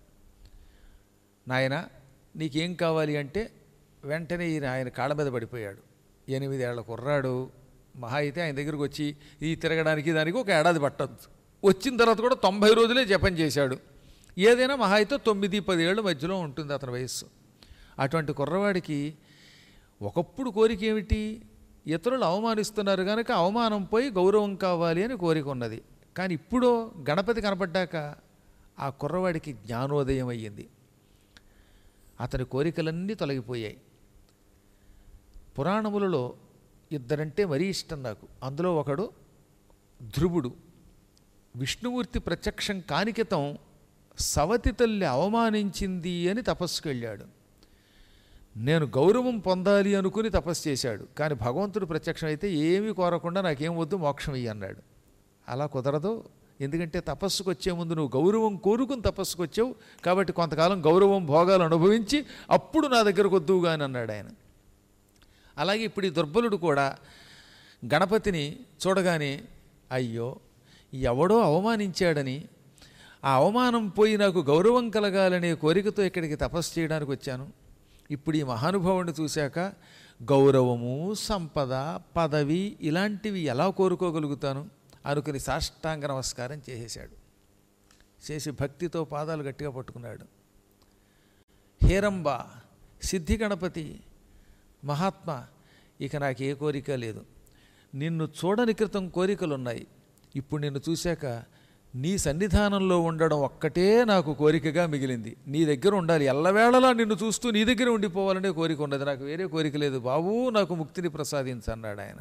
Speaker 1: నాయన నీకేం కావాలి అంటే వెంటనే ఈయన ఆయన కాళ్ళ మీద పడిపోయాడు ఎనిమిదేళ్ల కుర్రాడు మహా అయితే ఆయన దగ్గరికి వచ్చి ఈ తిరగడానికి దానికి ఒక ఏడాది పట్టద్దు వచ్చిన తర్వాత కూడా తొంభై రోజులే జపం చేశాడు ఏదైనా మహా అయితే తొమ్మిది పది ఏళ్ళ మధ్యలో ఉంటుంది అతని వయస్సు అటువంటి కుర్రవాడికి ఒకప్పుడు కోరిక ఏమిటి ఇతరులు అవమానిస్తున్నారు కనుక అవమానం పోయి గౌరవం కావాలి అని కోరిక ఉన్నది కానీ ఇప్పుడు గణపతి కనపడ్డాక ఆ కుర్రవాడికి జ్ఞానోదయం అయ్యింది అతని కోరికలన్నీ తొలగిపోయాయి పురాణములలో ఇద్దరంటే మరీ ఇష్టం నాకు అందులో ఒకడు ధ్రువుడు విష్ణుమూర్తి ప్రత్యక్షం కానికితం సవతి తల్లి అవమానించింది అని తపస్సుకు వెళ్ళాడు నేను గౌరవం పొందాలి అనుకుని తపస్సు చేశాడు కానీ భగవంతుడు ప్రత్యక్షం అయితే ఏమీ కోరకుండా నాకేం వద్దు మోక్షం ఇయ్యి అన్నాడు అలా కుదరదు ఎందుకంటే తపస్సుకు వచ్చే ముందు నువ్వు గౌరవం కోరుకుని తపస్సుకు వచ్చావు కాబట్టి కొంతకాలం గౌరవం భోగాలు అనుభవించి అప్పుడు నా దగ్గరకు వద్దువుగా అని అన్నాడు ఆయన అలాగే ఇప్పుడు ఈ దుర్బలుడు కూడా గణపతిని చూడగానే అయ్యో ఎవడో అవమానించాడని ఆ అవమానం పోయి నాకు గౌరవం కలగాలనే కోరికతో ఇక్కడికి తపస్సు చేయడానికి వచ్చాను ఇప్పుడు ఈ మహానుభావుడిని చూశాక గౌరవము సంపద పదవి ఇలాంటివి ఎలా కోరుకోగలుగుతాను అనుకుని సాష్టాంగ నమస్కారం చేసేశాడు చేసి భక్తితో పాదాలు గట్టిగా పట్టుకున్నాడు హేరంబ సిద్ధి గణపతి మహాత్మా ఇక నాకు ఏ కోరిక లేదు నిన్ను చూడని క్రితం కోరికలున్నాయి ఇప్పుడు నిన్ను చూశాక నీ సన్నిధానంలో ఉండడం ఒక్కటే నాకు కోరికగా మిగిలింది నీ దగ్గర ఉండాలి ఎల్లవేళలా నిన్ను చూస్తూ నీ దగ్గర ఉండిపోవాలనే కోరిక ఉన్నది నాకు వేరే కోరిక లేదు బాబూ నాకు ముక్తిని ప్రసాదించు అన్నాడు ఆయన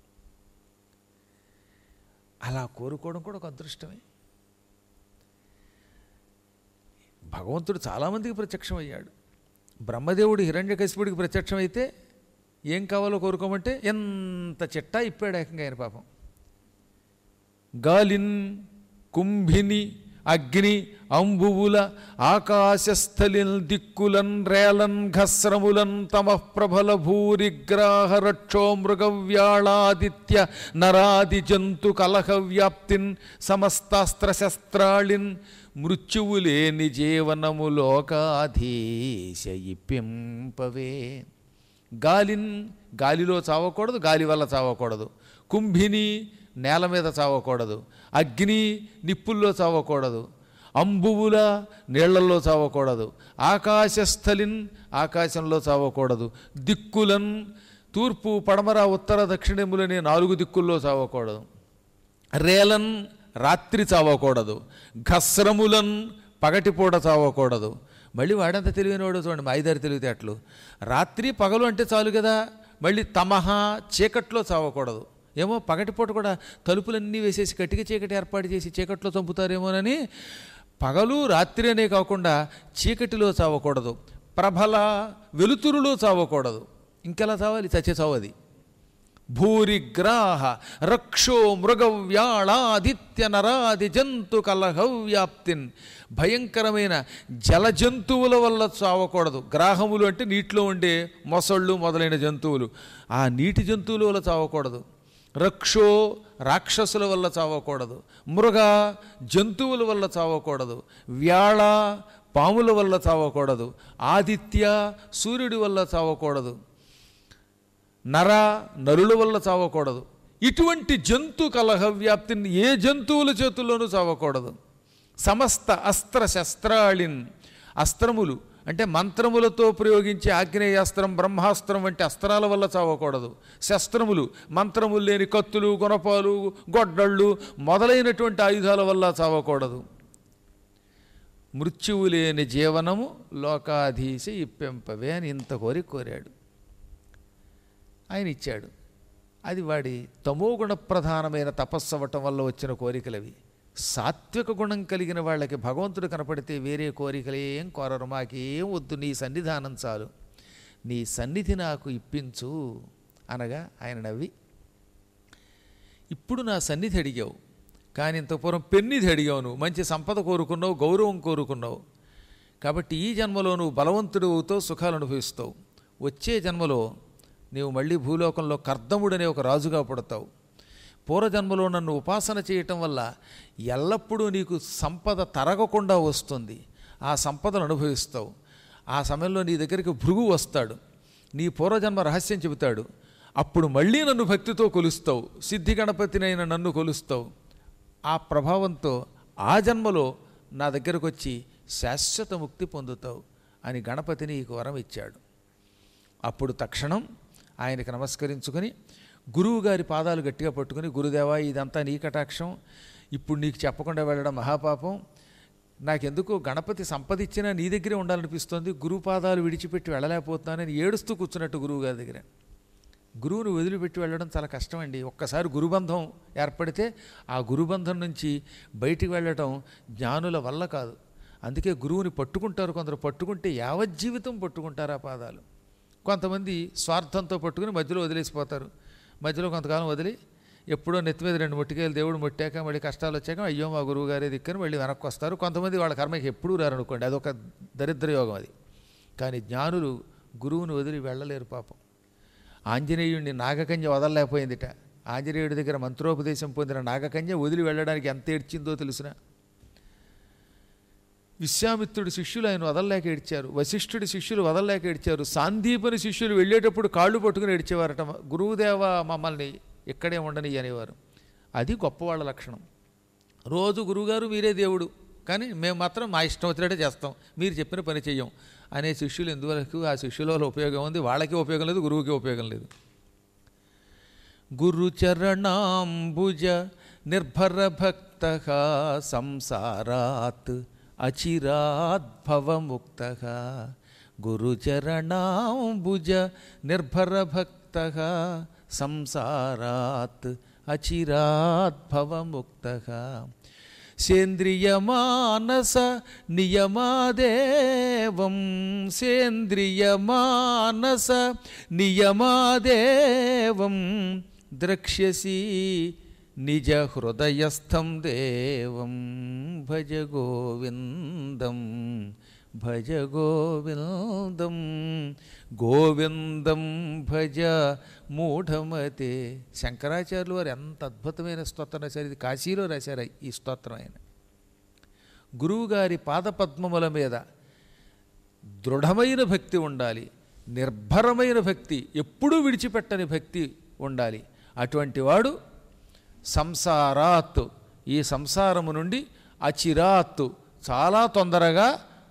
Speaker 1: అలా కోరుకోవడం కూడా ఒక అదృష్టమే భగవంతుడు చాలామందికి ప్రత్యక్షమయ్యాడు బ్రహ్మదేవుడు హిరణ్యకశిపుడికి ప్రత్యక్షమైతే ఏం కావాలో కోరుకోమంటే ఎంత చిట్టా ఇప్పాడు ఏకంగా ఆయన పాపం గాలిన్ కుంభిని అగ్ని అంబువుల ఆకాశస్థలిన్ దిక్కులన్ రేలన్ ఘస్రములన్ తమ ప్రబల భూరిగ్రాహ రక్షో మృగవ్యాళాదిత్య నరాది జంతు కలహ వ్యాప్తిన్ సమస్తాస్త్ర శస్త్రాళిన్ మృత్యువు లేని జీవనము లోకాధీశ ఇప్పింపవే గాలిన్ గాలిలో చావకూడదు గాలి వల్ల చావకూడదు కుంభిని నేల మీద చావకూడదు అగ్ని నిప్పుల్లో చావకూడదు అంబువుల నీళ్లలో చావకూడదు ఆకాశస్థలిన్ ఆకాశంలో చావకూడదు దిక్కులన్ తూర్పు పడమర ఉత్తర దక్షిణములనే నాలుగు దిక్కుల్లో చావకూడదు రేలన్ రాత్రి చావకూడదు ఘస్రములన్ పగటిపూట చావకూడదు మళ్ళీ వాడంత తెలివైనవాడు చూడండి మా ఐదారు తెలివితేటలు రాత్రి పగలు అంటే చాలు కదా మళ్ళీ తమహ చీకట్లో చావకూడదు ఏమో పగటిపూట కూడా తలుపులన్నీ వేసేసి కట్టిక చీకటి ఏర్పాటు చేసి చీకట్లో చంపుతారేమోనని పగలు రాత్రి అనే కాకుండా చీకటిలో చావకూడదు ప్రభల వెలుతురులో చావకూడదు ఇంకెలా చావాలి చచ్చే చావది భూరిగ్రాహ రక్షో మృగవ్యాళాదిత్య నరాది జంతు కలహవ్యాప్తిన్ భయంకరమైన జల జంతువుల వల్ల చావకూడదు గ్రాహములు అంటే నీటిలో ఉండే మొసళ్ళు మొదలైన జంతువులు ఆ నీటి జంతువుల వల్ల చావకూడదు రక్షో రాక్షసుల వల్ల చావకూడదు మృగ జంతువుల వల్ల చావకూడదు వ్యాళ పాముల వల్ల చావకూడదు ఆదిత్య సూర్యుడి వల్ల చావకూడదు నర నరుల వల్ల చావకూడదు ఇటువంటి జంతు కలహ వ్యాప్తిని ఏ జంతువుల చేతుల్లోనూ చావకూడదు సమస్త అస్త్ర శస్త్రాళిన్ అస్త్రములు అంటే మంత్రములతో ప్రయోగించే ఆగ్నేయాస్త్రం బ్రహ్మాస్త్రం వంటి అస్త్రాల వల్ల చావకూడదు శస్త్రములు మంత్రములు లేని కత్తులు గుణపాలు గొడ్డళ్ళు మొదలైనటువంటి ఆయుధాల వల్ల చావకూడదు మృత్యువు లేని జీవనము లోకాధీశ ఇప్పెంపవే అని ఇంత కోరి కోరాడు ఆయన ఇచ్చాడు అది వాడి తమోగుణ ప్రధానమైన తపస్సు అవ్వటం వల్ల వచ్చిన కోరికలవి సాత్విక గుణం కలిగిన వాళ్ళకి భగవంతుడు కనపడితే వేరే కోరికలేం కోరరు మాకేం వద్దు నీ సన్నిధానం చాలు నీ సన్నిధి నాకు ఇప్పించు అనగా ఆయన నవ్వి ఇప్పుడు నా సన్నిధి అడిగావు కానీ ఇంత పూర్వం పెన్నిధి అడిగావు నువ్వు మంచి సంపద కోరుకున్నావు గౌరవం కోరుకున్నావు కాబట్టి ఈ జన్మలో నువ్వు బలవంతుడు అవుతావు సుఖాలు అనుభవిస్తావు వచ్చే జన్మలో నీవు మళ్ళీ భూలోకంలో కర్దముడనే ఒక రాజుగా పుడతావు పూర్వజన్మలో నన్ను ఉపాసన చేయటం వల్ల ఎల్లప్పుడూ నీకు సంపద తరగకుండా వస్తుంది ఆ సంపదను అనుభవిస్తావు ఆ సమయంలో నీ దగ్గరికి భృగు వస్తాడు నీ పూర్వజన్మ రహస్యం చెబుతాడు అప్పుడు మళ్ళీ నన్ను భక్తితో కొలుస్తావు సిద్ధి గణపతినైన నన్ను కొలుస్తావు ఆ ప్రభావంతో ఆ జన్మలో నా దగ్గరకు వచ్చి శాశ్వత ముక్తి పొందుతావు అని గణపతి నీకు వరం ఇచ్చాడు అప్పుడు తక్షణం ఆయనకి నమస్కరించుకొని గురువు గారి పాదాలు గట్టిగా పట్టుకుని గురుదేవా ఇదంతా నీ కటాక్షం ఇప్పుడు నీకు చెప్పకుండా వెళ్ళడం మహాపాపం నాకెందుకు గణపతి సంపదిచ్చినా నీ దగ్గరే ఉండాలనిపిస్తోంది గురువు పాదాలు విడిచిపెట్టి వెళ్ళలేకపోతున్నానని ఏడుస్తూ కూర్చున్నట్టు గురువు గారి దగ్గర గురువును వదిలిపెట్టి వెళ్ళడం చాలా కష్టమండి ఒక్కసారి గురుబంధం ఏర్పడితే ఆ గురుబంధం నుంచి బయటికి వెళ్ళటం జ్ఞానుల వల్ల కాదు అందుకే గురువుని పట్టుకుంటారు కొందరు పట్టుకుంటే యావజ్జీవితం పట్టుకుంటారు ఆ పాదాలు కొంతమంది స్వార్థంతో పట్టుకుని మధ్యలో వదిలేసిపోతారు మధ్యలో కొంతకాలం వదిలి ఎప్పుడో నెత్తి మీద రెండు ముట్టికాయలు దేవుడు ముట్టాక మళ్ళీ కష్టాలు వచ్చాక అయ్యో మా గురువు గారే దిక్కని మళ్ళీ వెనక్కి వస్తారు కొంతమంది వాళ్ళ కర్మకి ఎప్పుడూ రారనుకోండి అదొక దరిద్ర యోగం అది కానీ జ్ఞానులు గురువుని వదిలి వెళ్ళలేరు పాపం ఆంజనేయుడిని నాగకన్య వదలలేకపోయిందిట ఆంజనేయుడి దగ్గర మంత్రోపదేశం పొందిన నాగకన్య వదిలి వెళ్ళడానికి ఎంత ఏడ్చిందో తెలుసునా విశ్వామిత్రుడి శిష్యులు ఆయన వదలలేక ఏడ్చారు వశిష్ఠుడి శిష్యులు వదలలేక ఏడ్చారు సాందీపని శిష్యులు వెళ్ళేటప్పుడు కాళ్ళు పట్టుకుని ఏడ్చేవారట గురువుదేవ మమ్మల్ని ఇక్కడే ఉండని అనేవారు అది గొప్పవాళ్ళ లక్షణం రోజు గురువుగారు మీరే దేవుడు కానీ మేము మాత్రం మా ఇష్టం వచ్చినట్టే చేస్తాం మీరు చెప్పిన పని చెయ్యం అనే శిష్యులు ఎందువరకు ఆ శిష్యుల వల్ల ఉపయోగం ఉంది వాళ్ళకి ఉపయోగం లేదు గురువుకి ఉపయోగం లేదు గురుచరణాంబుజ నిర్భరభక్త సంసారాత్ అచిరాద్భవముక్త గురుచరణాంబుజ నిర్భరభక్త సంసారాత్ అచిరాద్భవముక్త సేంద్రియమానస నియమాదేవం సేంద్రియమానస నియమాదేవం ద్రక్ష్యసి నిజ హృదయస్థం దేవం భజ గోవిందం భజ గోవిందం గోవిందం భజ మూఢమతే శంకరాచార్యులు వారు ఎంత అద్భుతమైన స్తోత్రం రాశారు ఇది కాశీలో రాశారు ఈ స్తోత్రం ఆయన గురువుగారి పాదపద్మముల మీద దృఢమైన భక్తి ఉండాలి నిర్భరమైన భక్తి ఎప్పుడూ విడిచిపెట్టని భక్తి ఉండాలి అటువంటి వాడు సంసారాత్ ఈ సంసారము నుండి అచిరాత్ చాలా తొందరగా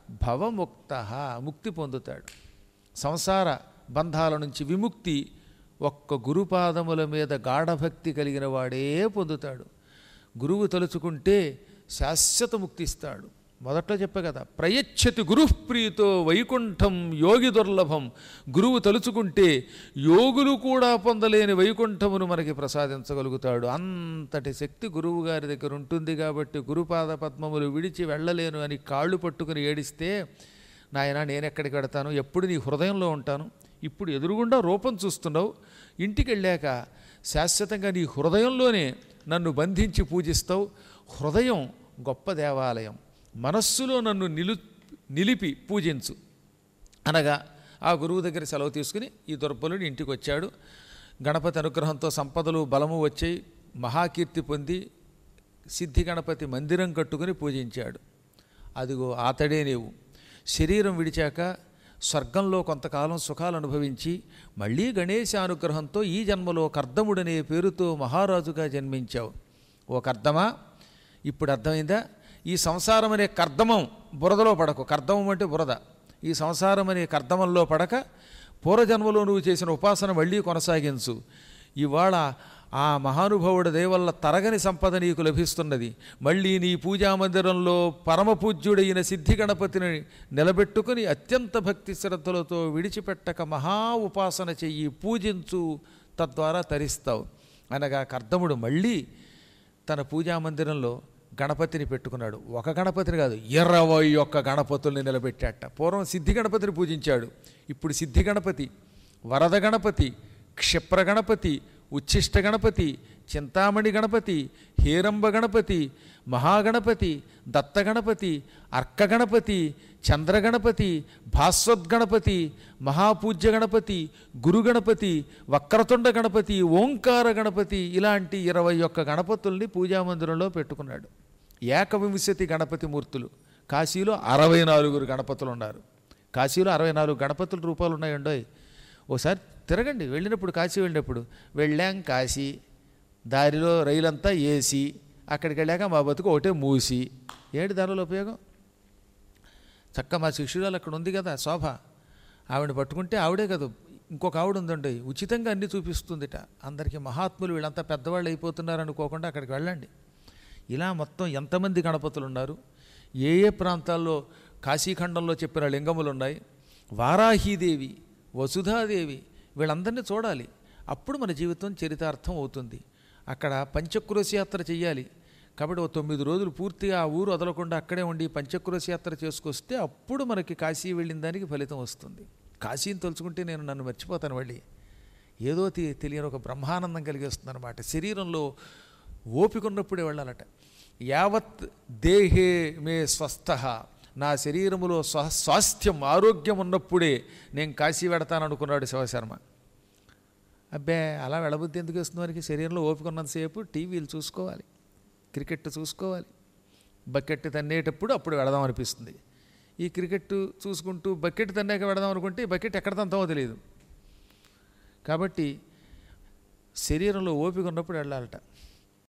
Speaker 1: భవముక్త ముక్తి పొందుతాడు సంసార బంధాల నుంచి విముక్తి ఒక్క గురుపాదముల మీద గాఢభక్తి కలిగిన వాడే పొందుతాడు గురువు తలుచుకుంటే శాశ్వత ముక్తి ఇస్తాడు మొదట్లో చెప్పా కదా ప్రయచ్చతి గురుప్రీతో వైకుంఠం యోగి దుర్లభం గురువు తలుచుకుంటే యోగులు కూడా పొందలేని వైకుంఠమును మనకి ప్రసాదించగలుగుతాడు అంతటి శక్తి గురువు గారి దగ్గర ఉంటుంది కాబట్టి గురుపాద పద్మములు విడిచి వెళ్ళలేను అని కాళ్ళు పట్టుకుని ఏడిస్తే నాయన నేను ఎక్కడికి వెడతాను ఎప్పుడు నీ హృదయంలో ఉంటాను ఇప్పుడు ఎదురుగుండా రూపం చూస్తున్నావు ఇంటికి వెళ్ళాక శాశ్వతంగా నీ హృదయంలోనే నన్ను బంధించి పూజిస్తావు హృదయం గొప్ప దేవాలయం మనస్సులో నన్ను నిలు నిలిపి పూజించు అనగా ఆ గురువు దగ్గర సెలవు తీసుకుని ఈ దుర్బలుడు ఇంటికి వచ్చాడు గణపతి అనుగ్రహంతో సంపదలు బలము వచ్చాయి మహాకీర్తి పొంది సిద్ధి గణపతి మందిరం కట్టుకుని పూజించాడు అదిగో ఆతడే నీవు శరీరం విడిచాక స్వర్గంలో కొంతకాలం సుఖాలు అనుభవించి మళ్ళీ గణేశ అనుగ్రహంతో ఈ జన్మలో కర్దముడనే పేరుతో మహారాజుగా జన్మించావు ఓ కర్దమా ఇప్పుడు అర్థమైందా ఈ సంసారం అనే కర్దమం బురదలో పడకు కర్దమం అంటే బురద ఈ సంసారం అనే కర్దమంలో పడక పూర్వజన్మలో నువ్వు చేసిన ఉపాసన మళ్ళీ కొనసాగించు ఇవాళ ఆ మహానుభావుడి దయవల్ల తరగని సంపద నీకు లభిస్తున్నది మళ్ళీ నీ పూజా మందిరంలో పరమపూజ్యుడైన సిద్ధి గణపతిని నిలబెట్టుకుని అత్యంత భక్తి శ్రద్ధలతో విడిచిపెట్టక మహా ఉపాసన చెయ్యి పూజించు తద్వారా తరిస్తావు అనగా కర్దముడు మళ్ళీ తన పూజా మందిరంలో గణపతిని పెట్టుకున్నాడు ఒక గణపతిని కాదు ఇరవై ఒక్క గణపతుల్ని నిలబెట్టాట పూర్వం సిద్ధి గణపతిని పూజించాడు ఇప్పుడు సిద్ధి గణపతి వరద గణపతి క్షిప్ర గణపతి ఉచ్ఛిష్ట గణపతి చింతామణి గణపతి హేరంబ గణపతి మహాగణపతి దత్త గణపతి అర్క గణపతి చంద్రగణపతి భాస్వద్గణపతి మహాపూజ్య గణపతి గురు గణపతి వక్రతుండ గణపతి ఓంకార గణపతి ఇలాంటి ఇరవై ఒక్క గణపతుల్ని పూజామందిరంలో పెట్టుకున్నాడు ఏకవింశతి గణపతి మూర్తులు కాశీలో అరవై నాలుగురు గణపతులు ఉన్నారు కాశీలో అరవై నాలుగు గణపతుల రూపాలు ఉన్నాయండోయ్ ఓసారి తిరగండి వెళ్ళినప్పుడు కాశీ వెళ్ళినప్పుడు వెళ్ళాం కాశీ దారిలో రైలంతా ఏసి అక్కడికి వెళ్ళాక మా బతుకు ఒకటే మూసి ఏంటి దానిలో ఉపయోగం చక్క మా శిష్యురాలు అక్కడ ఉంది కదా శోభ ఆవిడ పట్టుకుంటే ఆవిడే కదా ఇంకొక ఆవిడ ఉందండి ఉచితంగా అన్ని చూపిస్తుందిట అందరికీ మహాత్ములు వీళ్ళంతా పెద్దవాళ్ళు అయిపోతున్నారు అనుకోకుండా అక్కడికి వెళ్ళండి ఇలా మొత్తం ఎంతమంది గణపతులు ఉన్నారు ఏ ఏ ప్రాంతాల్లో కాశీఖండంలో చెప్పిన లింగములు ఉన్నాయి వారాహీదేవి వసుధాదేవి వీళ్ళందరినీ చూడాలి అప్పుడు మన జీవితం చరితార్థం అవుతుంది అక్కడ పంచక్రోశ యాత్ర చెయ్యాలి కాబట్టి ఓ తొమ్మిది రోజులు పూర్తిగా ఆ ఊరు వదలకుండా అక్కడే ఉండి పంచక్రోశ యాత్ర చేసుకొస్తే అప్పుడు మనకి కాశీ వెళ్ళిన దానికి ఫలితం వస్తుంది కాశీని తలుచుకుంటే నేను నన్ను మర్చిపోతాను మళ్ళీ ఏదో తె- తెలియని ఒక బ్రహ్మానందం కలిగేస్తుంది అనమాట శరీరంలో ఓపిక ఉన్నప్పుడే వెళ్ళాలట యావత్ దేహే మే స్వస్థ నా శరీరములో స్వ స్వాస్థ్యం ఆరోగ్యం ఉన్నప్పుడే నేను కాశీ వెడతాను అనుకున్నాడు శివశర్మ అబ్బే అలా వెళ్ళబుద్ధి ఎందుకు వస్తుంది వారికి శరీరంలో ఓపిక ఉన్నంతసేపు టీవీలు చూసుకోవాలి క్రికెట్ చూసుకోవాలి బకెట్ తన్నేటప్పుడు అప్పుడు వెళదాం అనిపిస్తుంది ఈ క్రికెట్ చూసుకుంటూ బకెట్ తన్నాక వెళదాం అనుకుంటే ఈ బకెట్ ఎక్కడ తంతామో తెలియదు కాబట్టి శరీరంలో ఓపిక ఉన్నప్పుడు వెళ్ళాలట